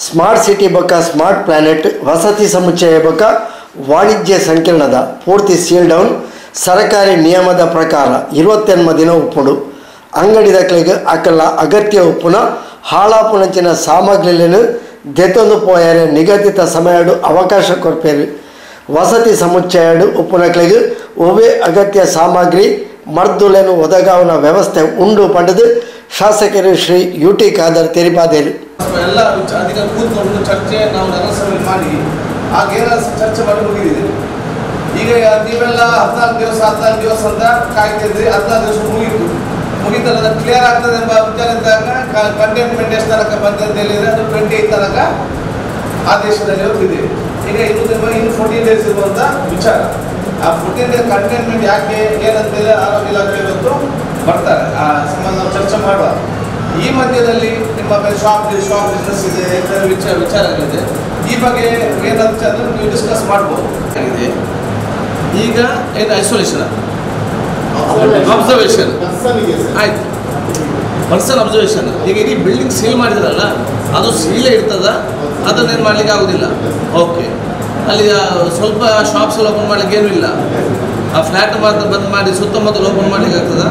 Smart city ಬೊಕ್ಕ smart planet ವಸತಿ ಸಮುಚ್ಚಯ ಬೊಕ್ಕ ವಾಣಿಜ್ಯ ಸಂಕೀರ್ಣದ ಪೂರ್ತಿ ಸೀಲ್ ಡೌನ್ ಸರಕಾರಿ ನಿಯಮದ ಪ್ರಕಾರ ಇರುವತ್ತೆನ್ಮ ದಿನ ಉಪ್ಪುಂಡು ಅಂಗಡಿ ದಕ್ಲೆಗ್ ಅಕಲ್ಲ ಅಗತ್ಯ ಉಪ್ಪುನ ಹಾಳಾಪುಣಂಚಿನ ಸಾಮಗ್ರಿలను ದೆತೊಂದು ಪೋಯರೆ ನಿಗದಿತ ಸಮಯಡು ಅವಕಾಶ ಕೊರ್ಪೇರು ವಸತಿ ಸಮುಚ್ಚಯಡು ಉಪ್ಪುನಕ್ಲೆಗ್ ಒವೇ ಅಗತ್ಯ ಸಾಮಗ್ರಿ ಮರ್ದುಲೆನು ಒದಗಾವನ ವ್ಯವಸ್ಥೆ ಉಂಡು ಪಂಡದು ಶಾಸಕರು ಶ್ರೀ ಯು ಟಿ ಖಾದರ್ ತೆರಿಪಾದೇರು ಎಲ್ಲ ವಿಚ- ಅಧಿಕ ಕೂತ್ಕೊಂಡು ಚರ್ಚೆ ನಾವು ನಗರಸಭೆ ಮಾಡಿ ಆಗೇನ ಚರ್ಚೆ ಮಾಡಿ ಮುಗಿದಿದೆ ಈಗ ನೀವೆಲ್ಲ ಹದಿನಾಲ್ಕು ದಿವಸ ಹದಿನಾಲ್ಕು ದಿವಸ ಅಂತ ಕಾಯ್ತಿದ್ರಿ ಹದಿನಾಲ್ಕು ದಿವಸ ಮುಗೀತು ಮುಗಿತಲ್ಲ ಅದು ಕ್ಲಿಯರ್ ಆಗ್ತದೆ ಎಂಬ ವಿಚಾರ ಇದ್ದಾಗ ಕಂಟೈನ್ಮೆಂಟ್ ಎಷ್ಟು ತನಕ ಬಂದಿದೆ ಅಂತ ಹೇಳಿದ್ರೆ ಅದು ಟ್ವೆಂಟಿ ಏಟ್ ತನಕ ಆದೇಶದಲ್ಲಿ ಹೋಗಿದೆ ಈಗ ಇನ್ನು ತಿಂಗಳು ಇನ್ನು ಫೋರ್ಟೀನ್ ಡೇಸ್ ಇರುವಂತ ವಿಚಾರ ಆ ಫೋರ್ಟೀನ್ ಡೇಸ್ ಕಂಟೈನ್ಮೆಂಟ್ ಯಾಕೆ ಏನಂತೇಳಿ ಆರೋಗ್ಯ ಇಲಾಖೆ ಇವತ್ತು ಬರ್ತಾರೆ ಆ ಸಂಬಂಧ ನಾವು ಚರ್ಚೆ ಮಾಡುವ ಈ ಮಧ್ಯದಲ್ಲಿ ನಿಮ್ಮ ಮೇಲೆ ಶಾಪ್ ಶಾಪ್ ಬಿಸ್ನೆಸ್ ಇದೆ ಇತರ ವಿಚಾರ ವಿಚಾರಗಳಿದೆ ಈ ಬಗ್ಗೆ ಏನಂತ ಅಂದ್ರೆ ನೀವು ಡಿಸ್ಕಸ್ ಮಾಡ್ಬೋದು ಆಗಿದೆ ಈಗ ಏನು ಐಸೋಲೇಷನ್ ಅಬ್ಸರ್ವೇಷನ್ ಆಯ್ತು ಪರ್ಸನ್ ಅಬ್ಸರ್ವೇಷನ್ ಈಗ ಇಡೀ ಬಿಲ್ಡಿಂಗ್ ಸೀಲ್ ಮಾಡಿದ್ರಲ್ಲ ಅದು ಸೀಲೇ ಇರ್ತದ ಅದನ್ನೇನು ಮಾಡ್ಲಿಕ್ಕೆ ಆಗೋದಿಲ್ಲ ಓಕೆ ಅಲ್ಲಿ ಆ, ಸ್ವಲ್ಪ ಶಾಪ್ಸ್ ಎಲ್ಲ ಓಪನ್ ಮಾಡ್ಲಿಕ್ಕೆ ಏನೂ ಇಲ್ಲ ಆ ಫ್ಲ್ಯಾಟ್ ಮಾತ್ರ ಬಂದ್ ಮಾಡಿ ಸುತ್ತಮುತ್ತಲು ಓಪನ್ ಮಾಡ್ಲಿಕ್ಕೆ ಆಗ್ತದ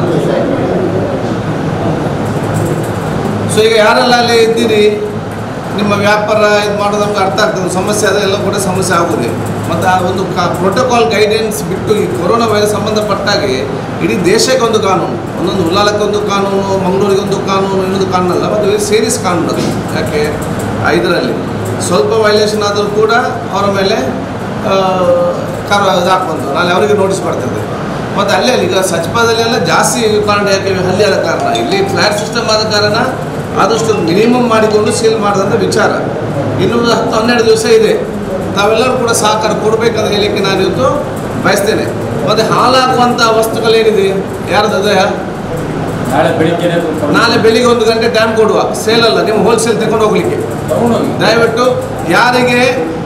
ಸೊ ಈಗ ಯಾರೆಲ್ಲ ಅಲ್ಲಿ ಇದ್ದೀರಿ ನಿಮ್ಮ ವ್ಯಾಪಾರ ಇದು ಮಾಡೋದು ನಮ್ಗೆ ಅರ್ಥ ಆಗ್ತದೆ ಸಮಸ್ಯೆ ಅದ ಎಲ್ಲ ಕೂಡ ಸಮಸ್ಯೆ ಆಗೋದು ಮತ್ತು ಆ ಒಂದು ಕಾ ಪ್ರೋಟೋಕಾಲ್ ಗೈಡೆನ್ಸ್ ಬಿಟ್ಟು ಈ ಕೊರೋನಾ ವೈರಸ್ ಸಂಬಂಧಪಟ್ಟಾಗೆ ಇಡೀ ದೇಶಕ್ಕೆ ಒಂದು ಕಾನೂನು ಒಂದೊಂದು ಉಲ್ಲಾಲಕ್ಕೆ ಒಂದು ಕಾನೂನು ಮಂಗಳೂರಿಗೆ ಒಂದು ಕಾನೂನು ಇನ್ನೊಂದು ಕಾನೂನು ಅಲ್ಲ ಮತ್ತು ಸೇರಿಸ್ ಕಾನೂನು ಅದು ಯಾಕೆ ಇದರಲ್ಲಿ ಸ್ವಲ್ಪ ವೈಲೇಷನ್ ಆದರೂ ಕೂಡ ಅವರ ಮೇಲೆ ಆ, ಕಾರ ಇದು ಹಾಕುವಂಥ ನಾಳೆ ಅವರಿಗೆ ನೋಟಿಸ್ ಬರ್ತದೆ ಮತ್ತು ಅಲ್ಲೇ ಈಗ ಸಚಿವಾಲಯದಲ್ಲಿ ಎಲ್ಲ ಜಾಸ್ತಿ ಕಾರಣ ಯಾಕೆ ಹಲ್ಲಿ ಆದ ಕಾರಣ ಇಲ್ಲಿ ಫ್ಲ್ಯಾಟ್ ಸಿಸ್ಟಮ್ ಆದ ಕಾರಣ ಆದಷ್ಟು ಮಿನಿಮಮ್ ಮಾಡಿಕೊಂಡು ಸೇಲ್ ಮಾಡಿದಂಥ ವಿಚಾರ ಇನ್ನೊಂದು ಹತ್ತು ಹನ್ನೆರಡು ದಿವಸ ಇದೆ ತಾವೆಲ್ಲರೂ ಕೂಡ ಸಹಕಾರ ಕೊಡಬೇಕಂತ ಹೇಳಲಿಕ್ಕೆ ನಾನು ಇವತ್ತು ಬಯಸ್ತೇನೆ ಮತ್ತು ಹಾಳಾಗುವಂಥ ವಸ್ತುಗಳೇನಿದೆ ಯಾರ್ದು ಅದೇ ನಾಳೆ ಬೆಳಿಗ್ಗೆನೆ ಬಂದು ನಾಳೆ ಬೆಳಿಗ್ಗೆ ಒಂದು ಗಂಟೆ ಟೈಮ್ ಕೊಡುವ ಸೇಲ್ ಅಲ್ಲ ನೀವು ಹೋಲ್ಸೇಲ್ ತಗೊಂಡು ಹೋಗ್ಲಿಕ್ಕೆ ತಗೊಂಡೋಗಿ ದಯವಿಟ್ಟು ಯಾರಿಗೆ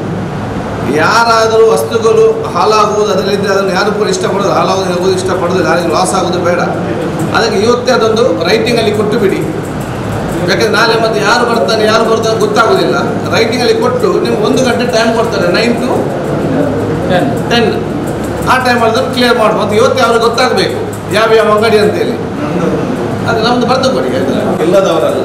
ಯಾರಾದರೂ ವಸ್ತುಗಳು ಹಾಳಾಗುವುದು ಅದರಲ್ಲಿದ್ದರೆ ಅದನ್ನು ಯಾರು ಕೂಡ ಇಷ್ಟಪಡೋದು ಹಾಳಾಗೋದು ಆಗೋದು ಇಷ್ಟಪಡೋದು ಯಾರಿಗೆ ಲಾಸ್ ಆಗೋದು ಬೇಡ ಅದಕ್ಕೆ ಇವತ್ತೇ ಅದೊಂದು ರೈಟಿಂಗಲ್ಲಿ ಕೊಟ್ಟು ಬಿಡಿ ಯಾಕಂದ್ರೆ ನಾಳೆ ಮತ್ತೆ ಯಾರು ಬರ್ತಾನೆ ಯಾರು ಬರ್ತಾನೆ ಗೊತ್ತಾಗೋದಿಲ್ಲ ರೈಟಿಂಗಲ್ಲಿ ಕೊಟ್ಟು ನಿಮ್ಗೆ ಒಂದು ಗಂಟೆ ಟೈಮ್ ಕೊಡ್ತಾರೆ ನೈನ್ ಟು ಟೆನ್ ಟೆನ್ ಆ ಟೈಮಲ್ಲಿ ಕ್ಲಿಯರ್ ಮಾಡಿ ಮತ್ತು ಇವತ್ತೇ ಅವ್ರಿಗೆ ಗೊತ್ತಾಗಬೇಕು ಯಾವ ಯಾವ ಅಂಗಡಿ ಅಂತೇಳಿ ಅದು ನಮ್ದು ಬರೆದು ಕೊಡಿ ಆಯ್ತಾ? ಇಲ್ಲದವರಲ್ಲ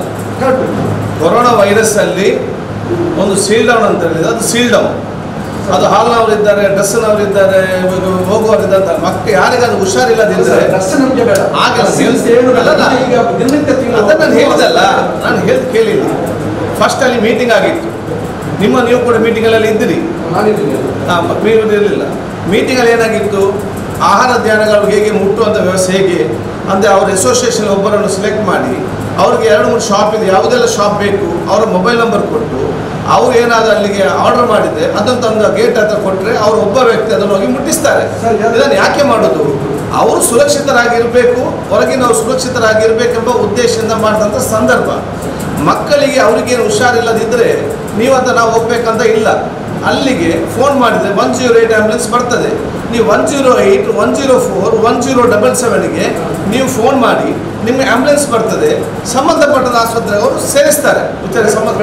ಕೊರೋನಾ ವೈರಸ್ ಅಲ್ಲಿ ಒಂದು ಸೀಲ್ ಡೌನ್ ಅಂತ ಹೇಳಿದ್ರೆ ಅದು ಸೀಲ್ ಡೌನ್ ಅದು ಹಾಲ್ನವರಿದ್ದಾರೆ ಡ್ರೆಸ್ನವರಿದ್ದಾರೆ ಹೋಗುವವರಿದ್ದಾರೆ ಅಂತ ಮಕ್ಕಳು ಯಾರಿಗಾದ್ರೂ ಹುಷಾರಿಲ್ಲದಿದ್ರೆ ಹಾಗೆ ಅಲ್ಲಲ್ಲ. ಅದನ್ನ ನಾನು ಹೇಳಿದಲ್ಲ ನಾನು ಹೇಳಿ ಕೇಳಿಲ್ಲ ಫಸ್ಟ್ ಅಲ್ಲಿ ಮೀಟಿಂಗ್ ಆಗಿತ್ತು ನಿಮ್ಮ ನೀವು ಕೂಡ ಮೀಟಿಂಗಲ್ಲಿ ಇದ್ದೀರಿ ಹಾಂ ನೀವು ಇರಲಿಲ್ಲ ಮೀಟಿಂಗಲ್ಲಿ ಏನಾಗಿತ್ತು ಆಹಾರ ಧ್ಯಾನಗಳು ಹೇಗೆ ಮುಟ್ಟುವಂಥ ವ್ಯವಸ್ಥೆ ಹೇಗೆ ಅಂದರೆ ಅವ್ರ ಅಸೋಸಿಯೇಷನ್ ಒಬ್ಬರನ್ನು ಸೆಲೆಕ್ಟ್ ಮಾಡಿ ಅವ್ರಿಗೆ ಎರಡು ಮೂರು ಶಾಪ್ ಇದೆ ಯಾವುದೆಲ್ಲ ಶಾಪ್ ಬೇಕು ಅವರ ಮೊಬೈಲ್ ನಂಬರ್ ಕೊಟ್ಟು ಅವ್ರು ಏನಾದರೂ ಅಲ್ಲಿಗೆ ಆರ್ಡರ್ ಮಾಡಿದ್ರೆ ಅದನ್ನು ತಂದು ಗೇಟ್ ಹತ್ರ ಕೊಟ್ಟರೆ ಅವ್ರು ಒಬ್ಬ ವ್ಯಕ್ತಿ ಅದನ್ನು ಹೋಗಿ ಮುಟ್ಟಿಸ್ತಾರೆ ಇದನ್ನು ಯಾಕೆ ಮಾಡೋದು ಅವರು ಸುರಕ್ಷಿತರಾಗಿರಬೇಕು ಹೊರಗಿನವ್ರು ಸುರಕ್ಷಿತರಾಗಿರ್ಬೇಕೆಂಬ ಉದ್ದೇಶದಿಂದ ಮಾಡಿದಂಥ ಸಂದರ್ಭ ಮಕ್ಕಳಿಗೆ ಅವ್ರಿಗೇನು ಹುಷಾರಿಲ್ಲದಿದ್ದರೆ ನೀವು ಅಂತ ನಾವು ಹೋಗ್ಬೇಕಂತ ಇಲ್ಲ ಅಲ್ಲಿಗೆ ಫೋನ್ ಮಾಡಿದರೆ ಒನ್ ಜೀರೋ ಏಯ್ಟ್ ಆ್ಯಂಬುಲೆನ್ಸ್ ಬರ್ತದೆ ನೀವು one zero eight one zero four one zero double ಸೆವೆನ್ಗೆ ನೀವು ಫೋನ್ ಮಾಡಿ ನಿಮಗೆ ಆ್ಯಂಬುಲೆನ್ಸ್ ಬರ್ತದೆ ಸಂಬಂಧಪಟ್ಟ ಆಸ್ಪತ್ರೆ ಅವರು ಸೇರಿಸ್ತಾರೆ ವಿಚಾರ ಸಂಬಂಧ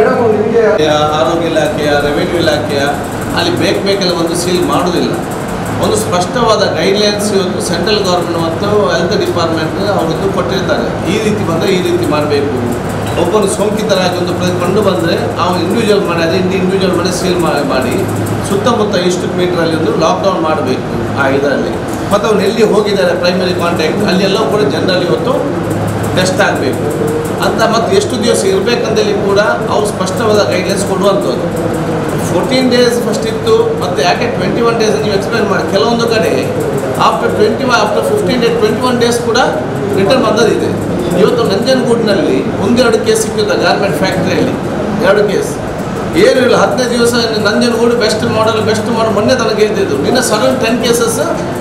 ಆರೋಗ್ಯ ಇಲಾಖೆಯ ರೆವಿನ್ಯೂ ಇಲಾಖೆಯ ಅಲ್ಲಿ ಬೇಕು ಬೇಕೆಲ್ಲ ಒಂದು ಸೀಲ್ ಮಾಡೋದಿಲ್ಲ ಒಂದು ಸ್ಪಷ್ಟವಾದ ಗೈಡ್ಲೈನ್ಸ್ ಇವತ್ತು ಸೆಂಟ್ರಲ್ ಗೌರ್ಮೆಂಟ್ ಮತ್ತು ಹೆಲ್ತ್ ಡಿಪಾರ್ಟ್ಮೆಂಟ್ ಅವರದ್ದು ಕೊಟ್ಟಿರ್ತಾರೆ ಈ ರೀತಿ ಬಂದರೆ ಈ ರೀತಿ ಮಾಡಬೇಕು ಒಬ್ಬರು ಸೋಂಕಿತರಾಗಿ ಒಂದು ಪ್ರ- ಕಂಡು ಬಂದರೆ ಅವ್ನು ಇಂಡಿವಿಜುವಲ್ ಮಾಡಿ ಅದೇ ಇಂಡಿವಿಜುವಲ್ ಮಾಡಿ ಸೀಲ್ ಮಾಡಿ ಸುತ್ತಮುತ್ತ ಇಷ್ಟು ಮೀಟ್ರಲ್ಲಿ ಒಂದು ಲಾಕ್ಡೌನ್ ಮಾಡಬೇಕು ಆ ಇದರಲ್ಲಿ ಮತ್ತು ಅವ್ನು ಎಲ್ಲಿ ಹೋಗಿದ್ದಾರೆ ಪ್ರೈಮರಿ ಕಾಂಟ್ಯಾಕ್ಟ್ ಅಲ್ಲಿ ಎಲ್ಲ ಕೂಡ ಜನರಲ್ಲಿ ಇವತ್ತು ಟೆಸ್ಟ್ ಆಗಬೇಕು ಅಂತ ಮತ್ತು ಎಷ್ಟು ದಿವಸ ಇರಬೇಕಂತೇಳಿ ಕೂಡ ಅವ್ರು ಸ್ಪಷ್ಟವಾದ ಗೈಡ್ಲೈನ್ಸ್ ಕೊಡುವಂಥದ್ದು ಫೋರ್ಟೀನ್ ಡೇಸ್ ಫಸ್ಟ್ ಇತ್ತು ಮತ್ತು ಯಾಕೆ ಟ್ವೆಂಟಿ ಒನ್ ಡೇಸ್ ನೀವು ಎಕ್ಸ್ಪ್ಲೈನ್ ಮಾಡಿ ಕೆಲವೊಂದು ಕಡೆ after twenty one after fifteen days twenty one days ಕೂಡ ರಿಟರ್ನ್ ಬಂದದಿದೆ ಇವತ್ತು ನಂಜನಗೂಡಿನಲ್ಲಿ ಒಂದೆರಡು ಕೇಸ್ ಸಿಕ್ಕಿದೆ ಗಾರ್ಮೆಂಟ್ ಫ್ಯಾಕ್ಟ್ರಿಯಲ್ಲಿ ಎರಡು ಕೇಸ್ ಏನು ಇಲ್ಲ ಹದಿನೈದು ದಿವಸ Nanjangud best model best model ಮೊನ್ನೆ ತನಗೆ ಇದ್ದಿದ್ದು ನಿನ್ನ ಸಡನ್ ಟೆನ್ ಕೇಸಸ್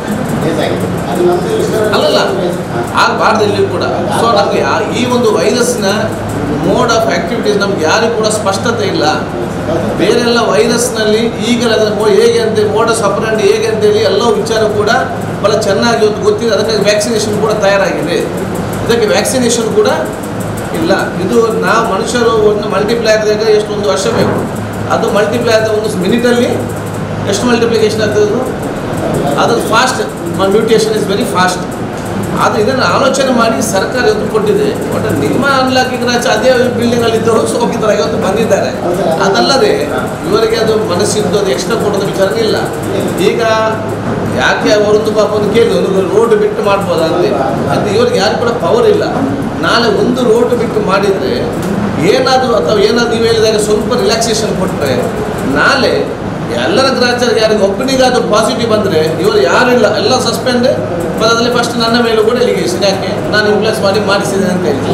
ಅಲ್ಲಲ್ಲ ಆಗಬಾರ್ದು ಇಲ್ಲಿ ಕೂಡ ಸೊ ನಮಗೆ ಆ- ಈ ಒಂದು ವೈರಸ್ನ ಮೋಡ್ ಆಫ್ ಆ್ಯಕ್ಟಿವಿಟೀಸ್ ನಮ್ಗೆ ಯಾರಿಗೂ ಕೂಡ ಸ್ಪಷ್ಟತೆ ಇಲ್ಲ ಬೇರೆಲ್ಲ ವೈರಸ್ನಲ್ಲಿ ಈಗಲೇ ಅದರ ಮೋ ಹೇಗೆ ಅಂತ ಮೋಡಸ್ ಅಪರಂಡಿ ಹೇಗೆ ಅಂತೇಳಿ ಎಲ್ಲ ವಿಚಾರ ಕೂಡ ಭಾಳ ಚೆನ್ನಾಗಿ ಇವತ್ತು ಗೊತ್ತಿದೆ ಅದಕ್ಕಾಗಿ ವ್ಯಾಕ್ಸಿನೇಷನ್ ಕೂಡ ತಯಾರಾಗಿದೆ ಇದಕ್ಕೆ ವ್ಯಾಕ್ಸಿನೇಷನ್ ಕೂಡ ಇಲ್ಲ ಇದು ನಾವು ಮನುಷ್ಯರು ಒಂದು ಮಲ್ಟಿಪ್ಲೈ ಆದಾಗ ಎಷ್ಟು ಒಂದು ವರ್ಷ ಬೇಕು ಅದು ಮಲ್ಟಿಪ್ಲೈ ಆದ ಒಂದು ಮಿನಿಟಲ್ಲಿ ಎಷ್ಟು ಮಲ್ಟಿಪ್ಲಿಕೇಶನ್ ಆಗ್ತದೆ ಅದು? ಅದು fast mutation is very fast ಅದು ಇದನ್ನು ಆಲೋಚನೆ ಮಾಡಿ ಸರ್ಕಾರ ಇವತ್ತು ಕೊಟ್ಟಿದೆ ಬಟ್ ನಿಮ್ಮ ಅನ್ಲಾಕಿಂಗ್ ರಾಜ ಅದೇ ಬಿಲ್ಡಿಂಗಲ್ಲಿ ಇದ್ದವರು ಹೋಗಿದ್ದಾರೆ ಇವತ್ತು ಬಂದಿದ್ದಾರೆ ಅದಲ್ಲದೆ ಇವರಿಗೆ ಅದು ಮನಸ್ಸಿದ್ದು ಅದು ಎಕ್ಸ್ಟ್ರಾ ಕೊಡೋದು ವಿಚಾರ ಇಲ್ಲ ಈಗ ಯಾಕೆ ಅವರೊಂದು ಪಾಪ ಒಂದು ಕೇಳಿದ್ರು ಒಂದು ರೋಡ್ ಬಿಟ್ಟು ಮಾಡ್ಬೋದಾ ಅಂತ ಅದು ಇವರಿಗೆ ಯಾರು ಕೂಡ ಪವರ್ ಇಲ್ಲ ನಾಳೆ ಒಂದು ರೋಡ್ ಬಿಟ್ಟು ಮಾಡಿದರೆ ಏನಾದರೂ ಅಥವಾ ಏನಾದರೂ ನೀವು ಹೇಳಿದಾಗ ಸ್ವಲ್ಪ ರಿಲ್ಯಾಕ್ಸೇಷನ್ ಕೊಟ್ಟರೆ ನಾಳೆ ಎಲ್ಲರ ಗ್ರಾಚಾರಿಗೆ ಯಾರಿಗೆ ಒಬ್ಬನಿಗಾದ್ರೂ ಪಾಸಿಟಿವ್ ಬಂದರೆ ಇವರು ಯಾರು ಇಲ್ಲ ಎಲ್ಲ ಸಸ್ಪೆಂಡ್ ಅದರಲ್ಲಿ ಫಸ್ಟ್ ನನ್ನ ಮೇಲೂ ಕೂಡ ಎಲಿಗೇಷನ್ ಯಾಕೆ ನಾನು ಇಂಪ್ಲೇಸ್ ಮಾಡಿ ಮಾಡಿಸಿದೆ ಅಂತ ಹೇಳಿ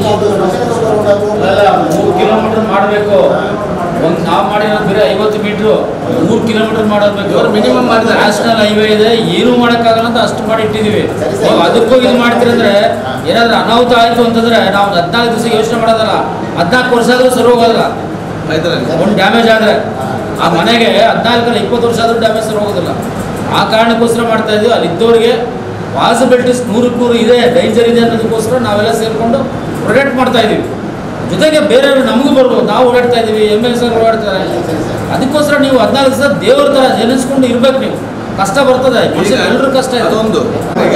ಅಲ್ಲ ಮೂರು ಕಿಲೋಮೀಟರ್ ಮಾಡಬೇಕು ಒಂದು ನಾವು ಮಾಡಿರೋದು ಬೇರೆ ಐವತ್ತು ಮೀಟ್ರು ಮೂರು ಕಿಲೋಮೀಟರ್ ಮಾಡಬೇಕು ಇವರು minimum ಮಾಡಿದ್ದಾರೆ. ನ್ಯಾಷನಲ್ ಹೈವೇ ಇದೆ ಏನೂ ಮಾಡೋಕ್ಕಾಗಲ್ಲ ಅಂತ ಅಷ್ಟು ಮಾಡಿ ಇಟ್ಟಿದ್ದೀವಿ ನೀವು ಅದಕ್ಕೂ ಇದು ಮಾಡ್ತೀರಂದ್ರೆ ಏನಾದ್ರೂ ಅನಾಹುತ ಆಯಿತು ಅಂತಂದ್ರೆ ನಾವು ಹದಿನಾಲ್ಕು ದಿವಸ ಯೋಚನೆ ಮಾಡೋದಲ್ಲ ಹದಿನಾಲ್ಕು ವರ್ಷ ಆದರೂ ಸರಿ ಹೋಗೋದಿಲ್ಲ ಇದರಲ್ಲಿ ಒಂದು ಡ್ಯಾಮೇಜ್ ಆದರೆ ಆ ಮನೆಗೆ ಹದಿನಾಲ್ಕಲ್ಲ ಇಪ್ಪತ್ತು ವರ್ಷ ಆದರೂ ಡ್ಯಾಮೇಜ್ ಸರಿ ಹೋಗೋದಿಲ್ಲ ಆ ಕಾರಣಕ್ಕೋಸ್ಕರ ಮಾಡ್ತಾ ಇದ್ದೀವಿ ಅಲ್ಲಿ ಇದ್ದವ್ರಿಗೆ ಪಾಸಿಬಿಲಿಟೀಸ್ ನೂರಕ್ಕೆ ನೂರು ಇದೆ ಡೇಂಜರ್ ಇದೆ ಅನ್ನೋದಕ್ಕೋಸ್ಕರ ನಾವೆಲ್ಲ ಸೇರಿಕೊಂಡು ಪ್ರೊಟೆಕ್ಟ್ ಮಾಡ್ತಾ ಇದ್ದೀವಿ ಜೊತೆಗೆ ಬೇರೆಯವರು ನಮಗೂ ಬರ್ಬೋದು ನಾವು ಓಡಾಡ್ತಾ ಇದ್ದೀವಿ ಎಮ್ ಎಲ್ ಸರ್ ಓಡಾಡ್ತಾರೆ ಅದಕ್ಕೋಸ್ಕರ ನೀವು ಹದಿನಾಲ್ಕು ದಿವಸ ದೇವ್ರ ಥರ ಜನಿಸ್ಕೊಂಡು ಇರ್ಬೇಕು ನೀವು ಕಷ್ಟ ಬರ್ತದೆ ಎಲ್ಲರೂ ಕಷ್ಟ ಇದೆ ಅದೊಂದು ಈಗ